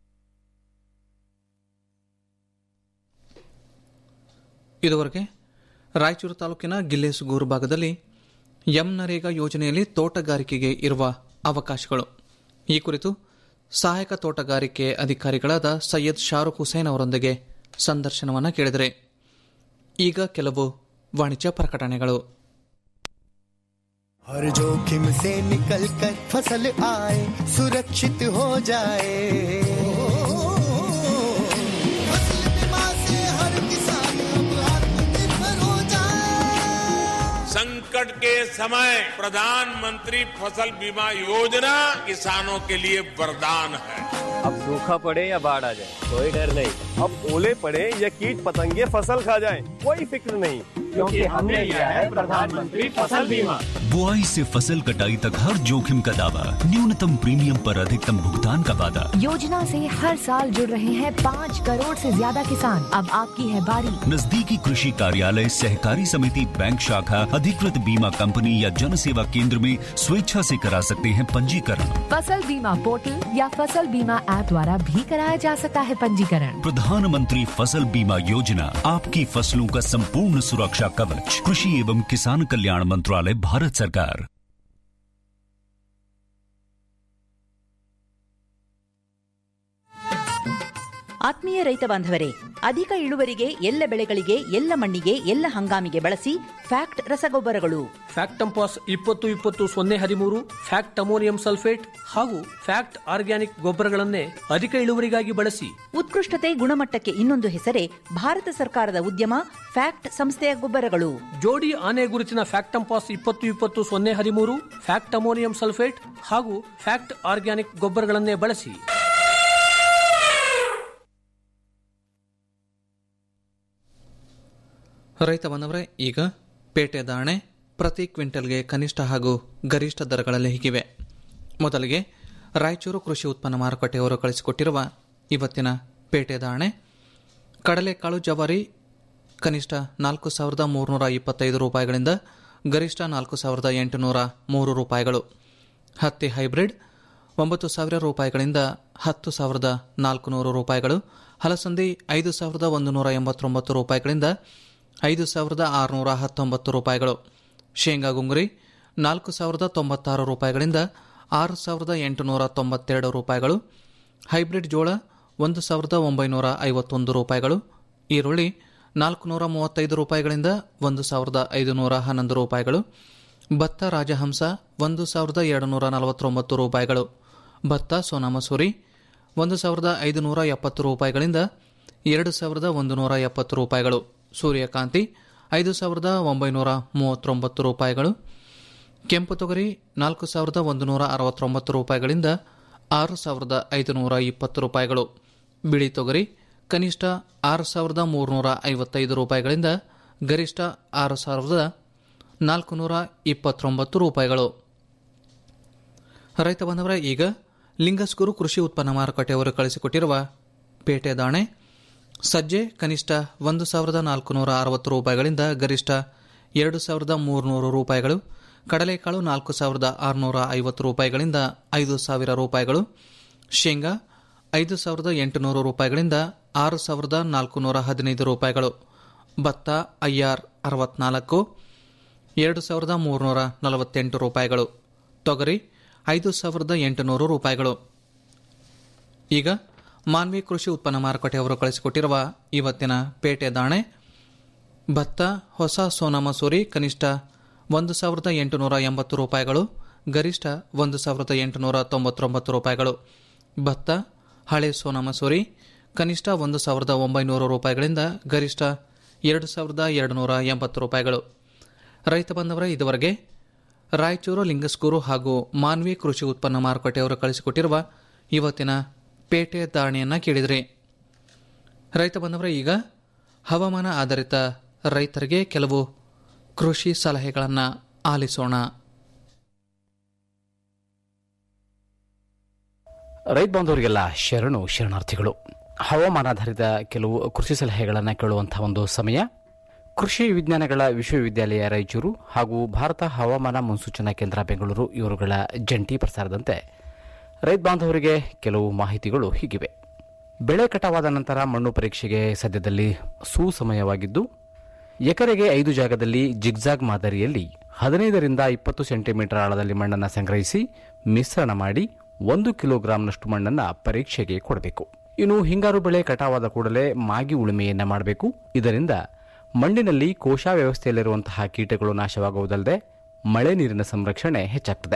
ಇದುವರೆಗೆ ರಾಯಚೂರು ತಾಲೂಕಿನ ಗಿಲ್ಲೇಸುಗೂರು ಭಾಗದಲ್ಲಿ ಎಂ ನರೇಗಾ ಯೋಜನೆಯಲ್ಲಿ ತೋಟಗಾರಿಕೆಗೆ ಇರುವ ಅವಕಾಶಗಳು ಈ ಕುರಿತು ಸಹಾಯಕ ತೋಟಗಾರಿಕೆ ಅಧಿಕಾರಿಗಳಾದ ಸೈಯದ್ ಶಾರುಖ್ ಹುಸೇನ್ ಅವರೊಂದಿಗೆ ಸಂದರ್ಶನವನ್ನು ಕೇಳಿದರೆ ಈಗ ಕೆಲವು ವಾಣಿಜ್ಯ ಪ್ರಕಟಣೆಗಳು हर जोखिम से निकल कर फसल आए सुरक्षित हो जाए फसल बीमा से हर किसान अब आत्मनिर्भर हो जाए संकट के समय प्रधानमंत्री फसल बीमा योजना किसानों के लिए वरदान है अब सूखा पड़े या बाढ़ आ जाए कोई डर नहीं अब ओले पड़े या कीट पतंगे फसल खा जाए कोई फिक्र नहीं क्योंकि हमने लिया है प्रधानमंत्री फसल बीमा बुआई से फसल कटाई तक हर जोखिम का दावा न्यूनतम प्रीमियम पर अधिकतम भुगतान का वादा योजना से हर साल जुड़ रहे हैं पाँच करोड़ से ज्यादा किसान अब आपकी है बारी नजदीकी कृषि कार्यालय सहकारी समिति बैंक शाखा अधिकृत बीमा कंपनी या जन सेवा केंद्र में स्वेच्छा से करा सकते हैं पंजीकरण फसल बीमा पोर्टल या फसल बीमा ऐप द्वारा भी कराया जा सकता है पंजीकरण प्रधानमंत्री फसल बीमा योजना आपकी फसलों का संपूर्ण सुरक्षा कवच कृषि एवं किसान कल्याण मंत्रालय भारत सरकार ಆತ್ಮೀಯ ರೈತ ಬಾಂಧವರೇ ಅಧಿಕ ಇಳುವರಿಗೆ ಎಲ್ಲ ಬೆಳೆಗಳಿಗೆ ಎಲ್ಲ ಮಣ್ಣಿಗೆ ಎಲ್ಲ ಹಂಗಾಮಿಗೆ ಬಳಸಿ ಫ್ಯಾಕ್ಟ್ ರಸಗೊಬ್ಬರಗಳು ಫ್ಯಾಕ್ಟಂಪಾಸ್ ಇಪ್ಪತ್ತು ಇಪ್ಪತ್ತು ಸೊನ್ನೆ ಹದಿಮೂರು ಫ್ಯಾಕ್ಟ್ ಅಮೋನಿಯಂ ಸಲ್ಫೇಟ್ ಹಾಗೂ ಫ್ಯಾಕ್ಟ್ ಆರ್ಗ್ಯಾನಿಕ್ ಗೊಬ್ಬರಗಳನ್ನೇ ಅಧಿಕ ಇಳುವರಿಗಾಗಿ ಬಳಸಿ ಉತ್ಕೃಷ್ಟತೆ ಗುಣಮಟ್ಟಕ್ಕೆ ಇನ್ನೊಂದು ಹೆಸರೇ ಭಾರತ ಸರ್ಕಾರದ ಉದ್ಯಮ ಫ್ಯಾಕ್ಟ್ ಸಂಸ್ಥೆಯ ಗೊಬ್ಬರಗಳು ಜೋಡಿ ಆನೆ ಗುರುತಿನ ಫ್ಯಾಕ್ಟಂಪಾಸ್ ಇಪ್ಪತ್ತು ಇಪ್ಪತ್ತು ಸೊನ್ನೆ ಹದಿಮೂರು ಫ್ಯಾಕ್ಟ್ ಅಮೋನಿಯಂ ಸಲ್ಫೇಟ್ ಹಾಗೂ ಫ್ಯಾಕ್ಟ್ ಆರ್ಗ್ಯಾನಿಕ್ ಗೊಬ್ಬರಗಳನ್ನೇ ಬಳಸಿ ರೈತ ಬಂದವರೇ ಈಗ ಪೇಟೆ ದಾಣೆ ಪ್ರತಿ ಕ್ವಿಂಟಲ್ಗೆ ಕನಿಷ್ಠ ಹಾಗೂ ಗರಿಷ್ಠ ದರಗಳಲ್ಲಿ ಹೀಗಿವೆ ಮೊದಲಿಗೆ ರಾಯಚೂರು ಕೃಷಿ ಉತ್ಪನ್ನ ಮಾರುಕಟ್ಟೆಯವರು ಕಳಿಸಿಕೊಟ್ಟಿರುವ ಇವತ್ತಿನ ಪೇಟೆ ದಾಣೆ ಕಡಲೆಕಾಳು ಜವಾರಿ ಕನಿಷ್ಠ ನಾಲ್ಕು ಸಾವಿರದ ಮೂರುನೂರ ಇಪ್ಪತ್ತೈದು ರೂಪಾಯಿಗಳಿಂದ ಗರಿಷ್ಠ ನಾಲ್ಕು ಸಾವಿರದ ಎಂಟುನೂರ ಮೂರು ರೂಪಾಯಿಗಳು ಹತ್ತಿ ಹೈಬ್ರಿಡ್ ಒಂಬತ್ತು ಸಾವಿರ ರೂಪಾಯಿಗಳಿಂದ ಹತ್ತು ಸಾವಿರದ ನಾಲ್ಕುನೂರು ರೂಪಾಯಿಗಳು ಹಲಸಂದಿ ಐದು ಸಾವಿರದ ಒಂದು ನೂರ ಎಂಬತ್ತೊಂಬತ್ತು ರೂಪಾಯಿಗಳಿಂದ ಐದು ಸಾವಿರದ ಆರುನೂರ ಹತ್ತೊಂಬತ್ತು ರೂಪಾಯಿಗಳು ಶೇಂಗಾ ಗುಂಗುರಿ ನಾಲ್ಕು ಸಾವಿರದ ತೊಂಬತ್ತಾರು ರೂಪಾಯಿಗಳಿಂದ ಆರು ಸಾವಿರದ ಎಂಟುನೂರ ತೊಂಬತ್ತೆರಡು ರೂಪಾಯಿಗಳು ಹೈಬ್ರಿಡ್ ಜೋಳ ಒಂದು ಸಾವಿರದ ಒಂಬೈನೂರ ಐವತ್ತೊಂದು ರೂಪಾಯಿಗಳು ಈರುಳ್ಳಿ ನಾಲ್ಕುನೂರ ಮೂವತ್ತೈದು ರೂಪಾಯಿಗಳಿಂದ ಒಂದು ಸಾವಿರದ ಐದುನೂರ ಹನ್ನೊಂದು ರೂಪಾಯಿಗಳು ಭತ್ತ ರಾಜಹಂಸ ಒಂದು ಸಾವಿರದ ಎರಡು ನೂರ ನಲವತ್ತೊಂಬತ್ತು ರೂಪಾಯಿಗಳು ಭತ್ತ ಸೋನಾ ಮಸೂರಿ ಒಂದು ಸಾವಿರದ ಐದುನೂರ ಎಪ್ಪತ್ತು ರೂಪಾಯಿಗಳಿಂದ ಎರಡು ಸಾವಿರದ ಒಂದು ನೂರ ಎಪ್ಪತ್ತು ರೂಪಾಯಿಗಳು ಸೂರ್ಯಕಾಂತಿ ಐದು ಸಾವಿರದ ಒಂಬೈನೂರ ಮೂವತ್ತೊಂಬತ್ತು ರೂಪಾಯಿಗಳು ಕೆಂಪು ತೊಗರಿ ನಾಲ್ಕು ಸಾವಿರದ ಒಂದು ನೂರ ಅರವತ್ತೊಂಬತ್ತು ರೂಪಾಯಿಗಳಿಂದ ಆರು ಸಾವಿರದ ಐದುನೂರ ಇಪ್ಪತ್ತು ರೂಪಾಯಿಗಳು ಬಿಳಿ ತೊಗರಿ ಕನಿಷ್ಠ ಆರು ಸಾವಿರದ ಮೂರುನೂರ ಐವತ್ತೈದು ರೂಪಾಯಿಗಳಿಂದ ಗರಿಷ್ಠ ಆರು ಸಾವಿರದ ನಾಲ್ಕುನೂರ ಇಪ್ಪತ್ತೊಂಬತ್ತು ರೂಪಾಯಿಗಳು ರೈತ ಬಂದವರ ಈಗ ಲಿಂಗಸ್ಗುರು ಕೃಷಿ ಉತ್ಪನ್ನ ಮಾರುಕಟ್ಟೆಯವರು ಕಳಿಸಿಕೊಟ್ಟಿರುವ ಪೇಟೆ ದಾಣೆ ಸಜ್ಜೆ ಕನಿಷ್ಠ ಒಂದು ಸಾವಿರದ ನಾಲ್ಕುನೂರ ಅರವತ್ತು ರೂಪಾಯಿಗಳಿಂದ ಗರಿಷ್ಠ ಎರಡು ಸಾವಿರದ ಮೂರುನೂರು ರೂಪಾಯಿಗಳು ಕಡಲೆಕಾಳು ನಾಲ್ಕು ಸಾವಿರದ ಆರುನೂರ ಐವತ್ತು ರೂಪಾಯಿಗಳಿಂದ ಐದು ಸಾವಿರ ರೂಪಾಯಿಗಳು ಶೇಂಗಾ ಐದು ಸಾವಿರದ ಎಂಟುನೂರು ರೂಪಾಯಿಗಳಿಂದ ಆರು ಸಾವಿರದ ನಾಲ್ಕುನೂರ ಹದಿನೈದು ರೂಪಾಯಿಗಳು ಭತ್ತ ಐಆರ್ ಅರವತ್ನಾಲ್ಕು ಎರಡು ಸಾವಿರದ ಮೂರುನೂರ ನಲವತ್ತೆಂಟು ರೂಪಾಯಿಗಳು ತೊಗರಿ ಐದು ಸಾವಿರದ ಎಂಟುನೂರು ರೂಪಾಯಿಗಳು ಈಗ ಮಾನ್ವಿ ಕೃಷಿ ಉತ್ಪನ್ನ ಮಾರುಕಟ್ಟೆಯವರು ಕಳಿಸಿಕೊಟ್ಟಿರುವ ಇವತ್ತಿನ ಪೇಟೆ ದಾಣೆ ಭತ್ತ ಹೊಸ ಸೋನಾ ಮಸೂರಿ ಕನಿಷ್ಠ ಒಂದು ಸಾವಿರದ ಎಂಟುನೂರ ಎಂಬತ್ತು ರೂಪಾಯಿಗಳು ಗರಿಷ್ಠ ಒಂದು ಸಾವಿರದ ಎಂಟುನೂರ ತೊಂಬತ್ತೊಂಬತ್ತು ರೂಪಾಯಿಗಳು ಭತ್ತ ಹಳೆ ಸೋನಾ ಮಸೂರಿ ಕನಿಷ್ಠ ಒಂದು ಸಾವಿರದ ಒಂಬೈನೂರು ರೂಪಾಯಿಗಳಿಂದ ಗರಿಷ್ಠ ಎರಡು ಸಾವಿರದ ಎರಡು ನೂರ ಎಂಬತ್ತು ರೂಪಾಯಿಗಳು ರೈತ ಬಂದವರ ಇದುವರೆಗೆ ರಾಯಚೂರು ಲಿಂಗಸ್ಗೂರು ಹಾಗೂ ಮಾನ್ವಿ ಕೃಷಿ ಉತ್ಪನ್ನ ಮಾರುಕಟ್ಟೆಯವರು ಕಳಿಸಿಕೊಟ್ಟಿರುವ ಇವತ್ತಿನ ಪೇಟೆ ಧಾರಣೆಯನ್ನು ಕೇಳಿದ್ರಿ ರೈತ ಬಂದವರ ಈಗ ಹವಾಮಾನ ಆಧಾರಿತ ರೈತರಿಗೆ ಕೆಲವು ಕೃಷಿ ಸಲಹೆಗಳನ್ನು ಆಲಿಸೋಣ ರೈತ ಬಾಂಧವರಿಗೆಲ್ಲ ಶರಣು ಶರಣಾರ್ಥಿಗಳು ಹವಾಮಾನಾಧಾರಿತ ಕೆಲವು ಕೃಷಿ ಸಲಹೆಗಳನ್ನು ಕೇಳುವಂತಹ ಒಂದು ಸಮಯ ಕೃಷಿ ವಿಜ್ಞಾನಗಳ ವಿಶ್ವವಿದ್ಯಾಲಯ ರಾಯಚೂರು ಹಾಗೂ ಭಾರತ ಹವಾಮಾನ ಮುನ್ಸೂಚನಾ ಕೇಂದ್ರ ಬೆಂಗಳೂರು ಇವರುಗಳ ಜಂಟಿ ಪ್ರಸಾರದಂತೆ ರೈತ ಬಾಂಧವರಿಗೆ ಕೆಲವು ಮಾಹಿತಿಗಳು ಹೀಗಿವೆ ಬೆಳೆ ಕಟಾವಾದ ನಂತರ ಮಣ್ಣು ಪರೀಕ್ಷೆಗೆ ಸದ್ಯದಲ್ಲಿ ಸುಸಮಯವಾಗಿದ್ದು ಎಕರೆಗೆ ಐದು ಜಾಗದಲ್ಲಿ ಜಿಗ್ಜಾಗ್ ಮಾದರಿಯಲ್ಲಿ ಹದಿನೈದರಿಂದ ಇಪ್ಪತ್ತು ಸೆಂಟಿಮೀಟರ್ ಆಳದಲ್ಲಿ ಮಣ್ಣನ್ನು ಸಂಗ್ರಹಿಸಿ ಮಿಶ್ರಣ ಮಾಡಿ ಒಂದು ಕಿಲೋಗ್ರಾಂನಷ್ಟು ಮಣ್ಣನ್ನು ಪರೀಕ್ಷೆಗೆ ಕೊಡಬೇಕು ಇನ್ನು ಹಿಂಗಾರು ಬೆಳೆ ಕಟಾವಾದ ಕೂಡಲೇ ಮಾಗಿ ಉಳುಮೆಯನ್ನ ಮಾಡಬೇಕು ಇದರಿಂದ ಮಣ್ಣಿನಲ್ಲಿ ಕೋಶ ವ್ಯವಸ್ಥೆಯಲ್ಲಿರುವಂತಹ ಕೀಟಗಳು ನಾಶವಾಗುವುದಲ್ಲದೆ ಮಳೆ ನೀರಿನ ಸಂರಕ್ಷಣೆ ಹೆಚ್ಚಾಗ್ತದೆ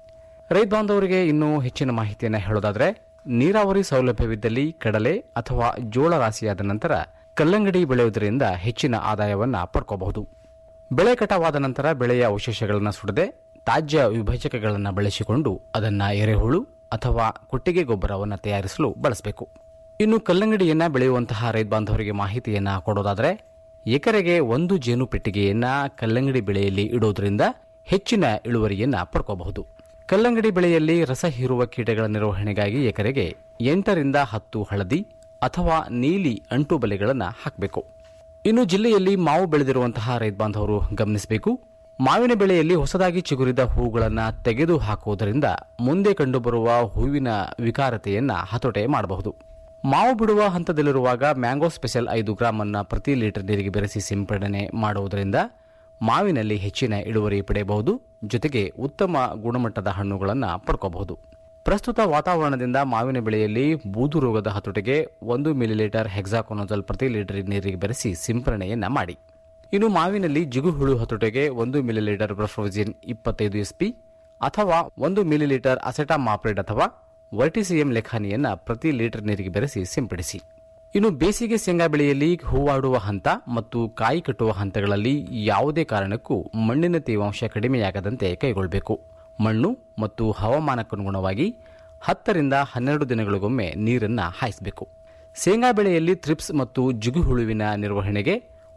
ರೈತ ಬಾಂಧವರಿಗೆ ಇನ್ನೂ ಹೆಚ್ಚಿನ ಮಾಹಿತಿಯನ್ನು ಹೇಳೋದಾದರೆ ನೀರಾವರಿ ಸೌಲಭ್ಯವಿದ್ದಲ್ಲಿ ಕಡಲೆ ಅಥವಾ ಜೋಳ ರಾಶಿಯಾದ ನಂತರ ಕಲ್ಲಂಗಡಿ ಬೆಳೆಯುವುದರಿಂದ ಹೆಚ್ಚಿನ ಆದಾಯವನ್ನು ಪಡ್ಕೋಬಹುದು ಬೆಳೆ ಕಟಾವಾದ ನಂತರ ಬೆಳೆಯ ಅವಶೇಷಗಳನ್ನು ಸುಡದೆ ತಾಜ್ಯ ವಿಭಜಕಗಳನ್ನು ಬಳಸಿಕೊಂಡು ಅದನ್ನು ಎರೆಹುಳು ಅಥವಾ ಕೊಟ್ಟಿಗೆ ಗೊಬ್ಬರವನ್ನು ತಯಾರಿಸಲು ಬಳಸಬೇಕು ಇನ್ನು ಕಲ್ಲಂಗಡಿಯನ್ನ ಬೆಳೆಯುವಂತಹ ರೈತ ಬಾಂಧವರಿಗೆ ಮಾಹಿತಿಯನ್ನ ಕೊಡೋದಾದರೆ ಎಕರೆಗೆ ಒಂದು ಜೇನು ಪೆಟ್ಟಿಗೆಯನ್ನ ಕಲ್ಲಂಗಡಿ ಬೆಳೆಯಲ್ಲಿ ಇಡುವುದರಿಂದ ಹೆಚ್ಚಿನ ಇಳುವರಿಯನ್ನ ಪಡ್ಕೋಬಹುದು ಕಲ್ಲಂಗಡಿ ಬೆಳೆಯಲ್ಲಿ ರಸ ಹೀರುವ ಕೀಟಗಳ ನಿರ್ವಹಣೆಗಾಗಿ ಎಕರೆಗೆ ಎಂಟರಿಂದ ಹತ್ತು ಹಳದಿ ಅಥವಾ ನೀಲಿ ಅಂಟು ಬಲೆಗಳನ್ನು ಹಾಕಬೇಕು ಇನ್ನು ಜಿಲ್ಲೆಯಲ್ಲಿ ಮಾವು ಬೆಳೆದಿರುವಂತಹ ರೈತ ಬಾಂಧವರು ಗಮನಿಸಬೇಕು ಮಾವಿನ ಬೆಳೆಯಲ್ಲಿ ಹೊಸದಾಗಿ ಚಿಗುರಿದ ಹೂಗಳನ್ನು ತೆಗೆದು ಹಾಕುವುದರಿಂದ ಮುಂದೆ ಕಂಡುಬರುವ ಹೂವಿನ ವಿಕಾರತೆಯನ್ನ ಹತೋಟೆ ಮಾಡಬಹುದು ಮಾವು ಬಿಡುವ ಹಂತದಲ್ಲಿರುವಾಗ ಮ್ಯಾಂಗೋ ಸ್ಪೆಷಲ್ ಐದು ಗ್ರಾಂ ಅನ್ನ ಪ್ರತಿ ಲೀಟರ್ ನೀರಿಗೆ ಬೆರೆಸಿ ಸಿಂಪಡಣೆ ಮಾಡುವುದರಿಂದ ಮಾವಿನಲ್ಲಿ ಹೆಚ್ಚಿನ ಇಳುವರಿ ಪಡೆಯಬಹುದು ಜೊತೆಗೆ ಉತ್ತಮ ಗುಣಮಟ್ಟದ ಹಣ್ಣುಗಳನ್ನು ಪಡ್ಕೋಬಹುದು ಪ್ರಸ್ತುತ ವಾತಾವರಣದಿಂದ ಮಾವಿನ ಬೆಳೆಯಲ್ಲಿ ಬೂದು ರೋಗದ ಹತೋಟಿಗೆ ಒಂದು ಮಿಲಿಲೀಟರ್ ಹೆಕ್ಸಾಕೊನೋಜಲ್ ಪ್ರತಿ ಲೀಟರ್ ನೀರಿಗೆ ಬೆರೆಸಿ ಸಿಂಪರಣೆಯನ್ನ ಮಾಡಿ ಇನ್ನು ಮಾವಿನಲ್ಲಿ ಜಿಗುಹುಳು ಹತೋಟಿಗೆ ಒಂದು ಮಿಲಿಲೀಟರ್ ಬ್ರಫ್ರೋಜಿನ್ ಇಪ್ಪತ್ತೈದು ಎಸ್ಪಿ ಅಥವಾ ಒಂದು ಮಿಲಿಲೀಟರ್ ಅಸೆಟಾಮಾಪ್ರಿಡ್ ಅಥವಾ ವರ್ಟಿಸಿಎಂ ಲೆಖಾನಿಯನ್ನ ಪ್ರತಿ ಲೀಟರ್ ನೀರಿಗೆ ಬೆರೆಸಿ ಸಿಂಪಡಿಸಿ ಇನ್ನು ಬೇಸಿಗೆ ಶೇಂಗಾ ಬೆಳೆಯಲ್ಲಿ ಹೂವಾಡುವ ಹಂತ ಮತ್ತು ಕಾಯಿ ಕಟ್ಟುವ ಹಂತಗಳಲ್ಲಿ ಯಾವುದೇ ಕಾರಣಕ್ಕೂ ಮಣ್ಣಿನ ತೇವಾಂಶ ಕಡಿಮೆಯಾಗದಂತೆ ಕೈಗೊಳ್ಳಬೇಕು ಮಣ್ಣು ಮತ್ತು ಹವಾಮಾನಕ್ಕನುಗುಣವಾಗಿ ಹತ್ತರಿಂದ ಹನ್ನೆರಡು ದಿನಗಳಿಗೊಮ್ಮೆ ನೀರನ್ನು ಹಾಯಿಸಬೇಕು ಶೇಂಗಾ ಬೆಳೆಯಲ್ಲಿ ಥ್ರಿಪ್ಸ್ ಮತ್ತು ಜಿಗುಹುಳುವಿನ ನಿರ್ವಹಣೆಗೆ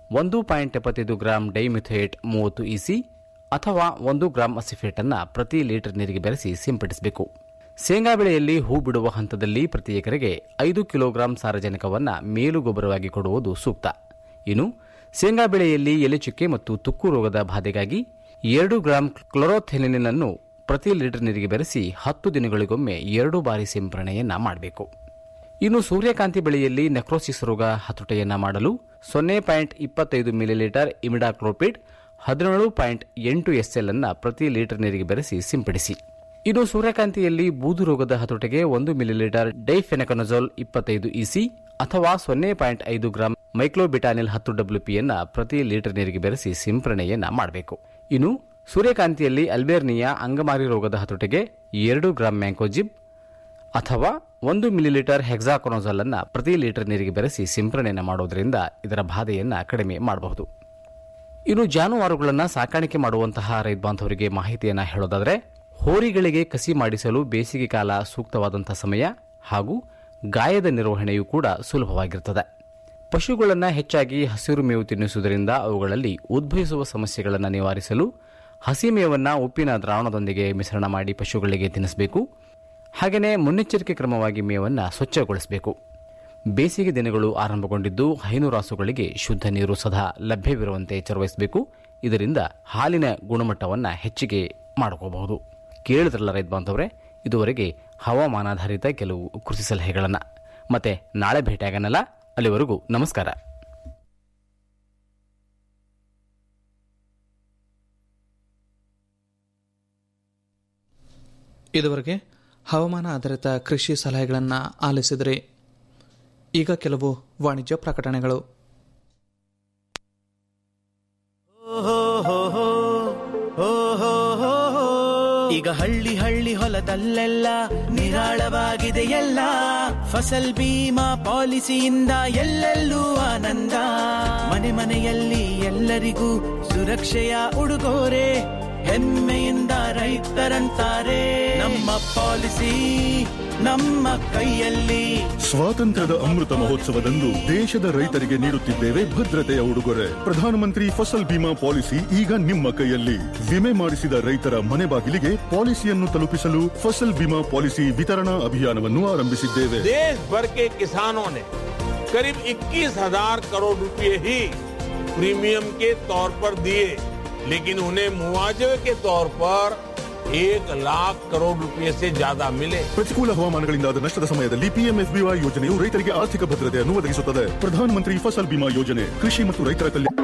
ಒಂದು ಪಾಯಿಂಟ್ ಎಪ್ಪತ್ತೈದು ಗ್ರಾಂ ಡೈಮಿಥೇಟ್ ಮೂವತ್ತು ಇಸಿ ಅಥವಾ ಒಂದು ಗ್ರಾಂ ಅಸಿಫೇಟನ್ನು ಪ್ರತಿ ಲೀಟರ್ ನೀರಿಗೆ ಬೆರೆಸಿ ಸಿಂಪಡಿಸಬೇಕು ಶೇಂಗಾ ಬೆಳೆಯಲ್ಲಿ ಹೂ ಬಿಡುವ ಹಂತದಲ್ಲಿ ಪ್ರತಿ ಎಕರೆಗೆ ಐದು ಕಿಲೋಗ್ರಾಂ ಸಾರಜನಕವನ್ನು ಮೇಲು ಗೊಬ್ಬರವಾಗಿ ಕೊಡುವುದು ಸೂಕ್ತ ಇನ್ನು ಶೇಂಗಾ ಬೆಳೆಯಲ್ಲಿ ಎಲೆಚುಕ್ಕೆ ಮತ್ತು ತುಕ್ಕು ರೋಗದ ಬಾಧೆಗಾಗಿ ಎರಡು ಗ್ರಾಂ ಕ್ಲೋರೋಥೆಲಿನ್ ಅನ್ನು ಪ್ರತಿ ಲೀಟರ್ ನೀರಿಗೆ ಬೆರೆಸಿ ಹತ್ತು ದಿನಗಳಿಗೊಮ್ಮೆ ಎರಡು ಬಾರಿ ಸಿಂಪರಣೆಯನ್ನ ಮಾಡಬೇಕು ಇನ್ನು ಸೂರ್ಯಕಾಂತಿ ಬೆಳೆಯಲ್ಲಿ ನೆಕ್ರೋಸಿಸ್ ರೋಗ ಹತೋಟಿಯನ್ನ ಮಾಡಲು ಸೊನ್ನೆ ಪಾಯಿಂಟ್ ಇಪ್ಪತ್ತೈದು ಮಿಲಿಲೀಟರ್ ಇಮಿಡಾಕ್ಲೋಪಿಡ್ ಹದಿನೇಳು ಪಾಯಿಂಟ್ ಎಂಟು ಎಸ್ಎಲ್ ಅನ್ನ ಪ್ರತಿ ಲೀಟರ್ ನೀರಿಗೆ ಬೆರೆಸಿ ಸಿಂಪಡಿಸಿ ಇನ್ನು ಸೂರ್ಯಕಾಂತಿಯಲ್ಲಿ ಬೂದು ರೋಗದ ಹತೋಟಿಗೆ ಒಂದು ಮಿಲಿಲೀಟರ್ ಡೈಫೆನಕನಜೋಲ್ ಇಪ್ಪತ್ತೈದು ಇಸಿ ಅಥವಾ ಸೊನ್ನೆ ಪಾಯಿಂಟ್ ಐದು ಗ್ರಾಂ ಮೈಕ್ಲೋಬಿಟಾನಿಲ್ ಹತ್ತು ಡಬ್ಲ್ಯೂಪಿಯನ್ನ ಪ್ರತಿ ಲೀಟರ್ ನೀರಿಗೆ ಬೆರೆಸಿ ಸಿಂಪರಣೆಯನ್ನ ಮಾಡಬೇಕು ಇನ್ನು ಸೂರ್ಯಕಾಂತಿಯಲ್ಲಿ ಅಲ್ಬೇರ್ನಿಯಾ ಅಂಗಮಾರಿ ರೋಗದ ಹತೋಟಿಗೆ ಎರಡು ಗ್ರಾಂ ಮ್ಯಾಂಕೋಜಿಬ್ ಅಥವಾ ಒಂದು ಮಿಲಿಲೀಟರ್ ಹೆಕ್ಸಾಕೊನೋಜಲ್ ಅನ್ನ ಪ್ರತಿ ಲೀಟರ್ ನೀರಿಗೆ ಬೆರೆಸಿ ಸಿಂಪರಣೆಯನ್ನು ಮಾಡೋದ್ರಿಂದ ಇದರ ಬಾಧೆಯನ್ನು ಕಡಿಮೆ ಮಾಡಬಹುದು ಇನ್ನು ಜಾನುವಾರುಗಳನ್ನು ಸಾಕಾಣಿಕೆ ಮಾಡುವಂತಹ ರೈತ ಬಾಂಧವರಿಗೆ ಮಾಹಿತಿಯನ್ನು ಹೇಳೋದಾದರೆ ಹೋರಿಗಳಿಗೆ ಕಸಿ ಮಾಡಿಸಲು ಬೇಸಿಗೆ ಕಾಲ ಸೂಕ್ತವಾದಂತಹ ಸಮಯ ಹಾಗೂ ಗಾಯದ ನಿರ್ವಹಣೆಯೂ ಕೂಡ ಸುಲಭವಾಗಿರುತ್ತದೆ ಪಶುಗಳನ್ನು ಹೆಚ್ಚಾಗಿ ಹಸಿರು ಮೇವು ತಿನ್ನಿಸುವುದರಿಂದ ಅವುಗಳಲ್ಲಿ ಉದ್ಭವಿಸುವ ಸಮಸ್ಯೆಗಳನ್ನು ನಿವಾರಿಸಲು ಹಸಿ ಮೇವನ್ನು ಉಪ್ಪಿನ ದ್ರಾವಣದೊಂದಿಗೆ ಮಿಶ್ರಣ ಮಾಡಿ ಪಶುಗಳಿಗೆ ತಿನ್ನಿಸಬೇಕು ಹಾಗೆಯೇ ಮುನ್ನೆಚ್ಚರಿಕೆ ಕ್ರಮವಾಗಿ ಮೇವನ್ನು ಸ್ವಚ್ಛಗೊಳಿಸಬೇಕು ಬೇಸಿಗೆ ದಿನಗಳು ಆರಂಭಗೊಂಡಿದ್ದು ಹೈನುರಾಸುಗಳಿಗೆ ಶುದ್ಧ ನೀರು ಸದಾ ಲಭ್ಯವಿರುವಂತೆ ಎಚ್ಚರವಹಿಸಬೇಕು ಇದರಿಂದ ಹಾಲಿನ ಗುಣಮಟ್ಟವನ್ನು ಹೆಚ್ಚಿಗೆ ಮಾಡ್ಕೋಬಹುದು ಕೇಳಿದ್ರಲ್ಲ ರೈತ ಬಾಂಧವರೇ ಇದುವರೆಗೆ ಹವಾಮಾನಾಧಾರಿತ ಕೆಲವು ಕೃಷಿ ಸಲಹೆಗಳನ್ನು ಮತ್ತೆ ನಾಳೆ ಭೇಟಿಯಾಗನಲ್ಲ ಅಲ್ಲಿವರೆಗೂ ನಮಸ್ಕಾರ ಇದುವರೆಗೆ ಹವಾಮಾನ ಆಧಾರಿತ ಕೃಷಿ ಸಲಹೆಗಳನ್ನು ಆಲಿಸಿದರೆ ಈಗ ಕೆಲವು ವಾಣಿಜ್ಯ ಪ್ರಕಟಣೆಗಳು ಈಗ ಹಳ್ಳಿ ಹಳ್ಳಿ ಹೊಲದಲ್ಲೆಲ್ಲ ನಿರಾಳವಾಗಿದೆ ಎಲ್ಲ ಫಸಲ್ ಬೀಮಾ ಪಾಲಿಸಿಯಿಂದ ಎಲ್ಲೆಲ್ಲೂ ಆನಂದ ಮನೆ ಮನೆಯಲ್ಲಿ ಎಲ್ಲರಿಗೂ ಸುರಕ್ಷೆಯ ಉಡುಗೊರೆ ಹೆಮ್ಮೆಯಿಂದ ರೈತರಂತಾರೆ ನಮ್ಮ ಪಾಲಿಸಿ ನಮ್ಮ ಕೈಯಲ್ಲಿ ಸ್ವಾತಂತ್ರ್ಯದ ಅಮೃತ ಮಹೋತ್ಸವದಂದು ದೇಶದ ರೈತರಿಗೆ ನೀಡುತ್ತಿದ್ದೇವೆ ಭದ್ರತೆಯ ಉಡುಗೊರೆ ಪ್ರಧಾನಮಂತ್ರಿ ಫಸಲ್ ಬಿಮಾ ಪಾಲಿಸಿ ಈಗ ನಿಮ್ಮ ಕೈಯಲ್ಲಿ ವಿಮೆ ಮಾಡಿಸಿದ ರೈತರ ಮನೆ ಬಾಗಿಲಿಗೆ ಪಾಲಿಸಿಯನ್ನು ತಲುಪಿಸಲು ಫಸಲ್ ಬಿಮಾ ಪಾಲಿಸಿ ವಿತರಣಾ ಅಭಿಯಾನವನ್ನು ಆರಂಭಿಸಿದ್ದೇವೆ देश भर के किसानों ने करीब 21,000 करोड़ रुपए ही प्रीमियम के तौर पर दिए लेकिन उन्हें मुआवजे के तौर पर एक लाख करोड़ रुपए से ज्यादा मिले ಪ್ರತಿಕೂಲ ಹವಾಮಾನಗಳಿಂದಾದ ನಷ್ಟದ ಸಮಯದಲ್ಲಿ ಪಿಎಂಎಫ್ಬಿವೈ ಯೋಜನೆಯು ರೈತರಿಗೆ ಆರ್ಥಿಕ ಭದ್ರತೆಯನ್ನು ಒದಗಿಸುತ್ತದೆ ಪ್ರಧಾನಮಂತ್ರಿ ಫಸಲ್ ಬಿಮಾ ಯೋಜನೆ ಕೃಷಿ ಮತ್ತು ರೈತರ ಕಲ್ಯಾಣ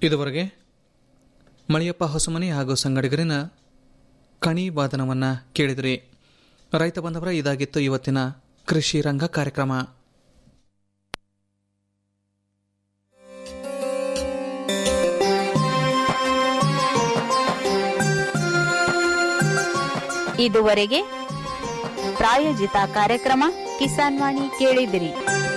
ಇದುವರೆಗೆ ಮಳಿಯಪ್ಪ ಹೊಸಮನಿ ಹಾಗೂ ಸಂಗಡಿಗರಿನ ಕಣಿ ವಾದನವನ್ನು ಕೇಳಿದಿರಿ ರೈತ ಬಂದವರ ಇದಾಗಿತ್ತು ಇವತ್ತಿನ ಕೃಷಿ ರಂಗ ಕಾರ್ಯಕ್ರಮ ಇದುವರೆಗೆ ಪ್ರಾಯೋಜಿತ ಕಾರ್ಯಕ್ರಮ ಕಿಸಾನ್ ವಾಣಿ ಕೇಳಿದಿರಿ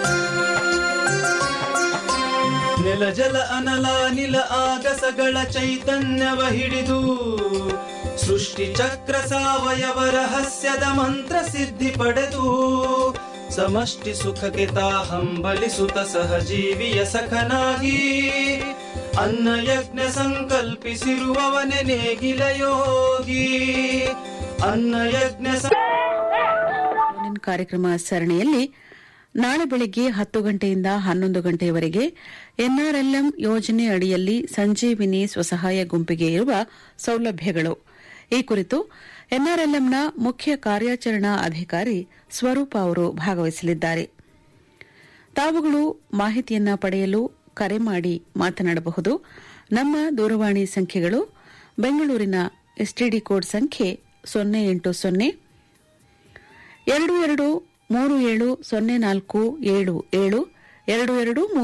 ನೆಲ ಜಲ ಅನಲ ನಿಲ ಆಗಸಗಳ ಚೈತನ್ಯವ ಹಿಡಿದು ಸೃಷ್ಟಿ ಚಕ್ರ ಸಾವಯವ ರಹಸ್ಯದ ಮಂತ್ರ ಸಿದ್ಧಿ ಪಡೆದು ಸಮಷ್ಟಿ ಸುಖಕ್ಕೆ ತಾ ಹಂಬಲಿಸುತ್ತ ಸಹಜೀವಿಯ ಸಖನಾಗಿ ಅನ್ನ ಯಜ್ಞ ಸಂಕಲ್ಪಿಸಿರುವವನೆ ನೇಗಿಲ ಯೋಗಿ ಅನ್ನ ಯಜ್ಞ ಫೋನ್ ಕಾರ್ಯಕ್ರಮ ಸರಣಿಯಲ್ಲಿ ನಾಳೆ ಬೆಳಗ್ಗೆ ಹತ್ತು ಗಂಟೆಯಿಂದ ಹನ್ನೊಂದು ಗಂಟೆಯವರೆಗೆ ಎನ್ಆರ್ಎಲ್ಎಂ ಯೋಜನೆ ಅಡಿಯಲ್ಲಿ ಸಂಜೀವಿನಿ ಸ್ವಸಹಾಯ ಗುಂಪಿಗೆ ಇರುವ ಸೌಲಭ್ಯಗಳು ಈ ಕುರಿತು ಎನ್ಆರ್ಎಲ್ಎಂನ ಮುಖ್ಯ ಕಾರ್ಯಾಚರಣಾ ಅಧಿಕಾರಿ ಸ್ವರೂಪ ಅವರು ಭಾಗವಹಿಸಲಿದ್ದಾರೆ ತಾವುಗಳು ಮಾಹಿತಿಯನ್ನ ಪಡೆಯಲು ಕರೆ ಮಾಡಿ ಮಾತನಾಡಬಹುದು ನಮ್ಮ ದೂರವಾಣಿ ಸಂಖ್ಯೆಗಳು ಬೆಂಗಳೂರಿನ ಎಸ್ಟಿಡಿ ಕೋಡ್ ಸಂಖ್ಯೆ ಸೊನ್ನೆ ಎಂಟು ಸೊನ್ನೆ ಎರಡು ಎರಡು ಮೂರು ಏಳು ಸೊನ್ನೆ ನಾಲ್ಕು ಏಳು ಏಳು ಎರಡು ಎರಡು ಮೂರು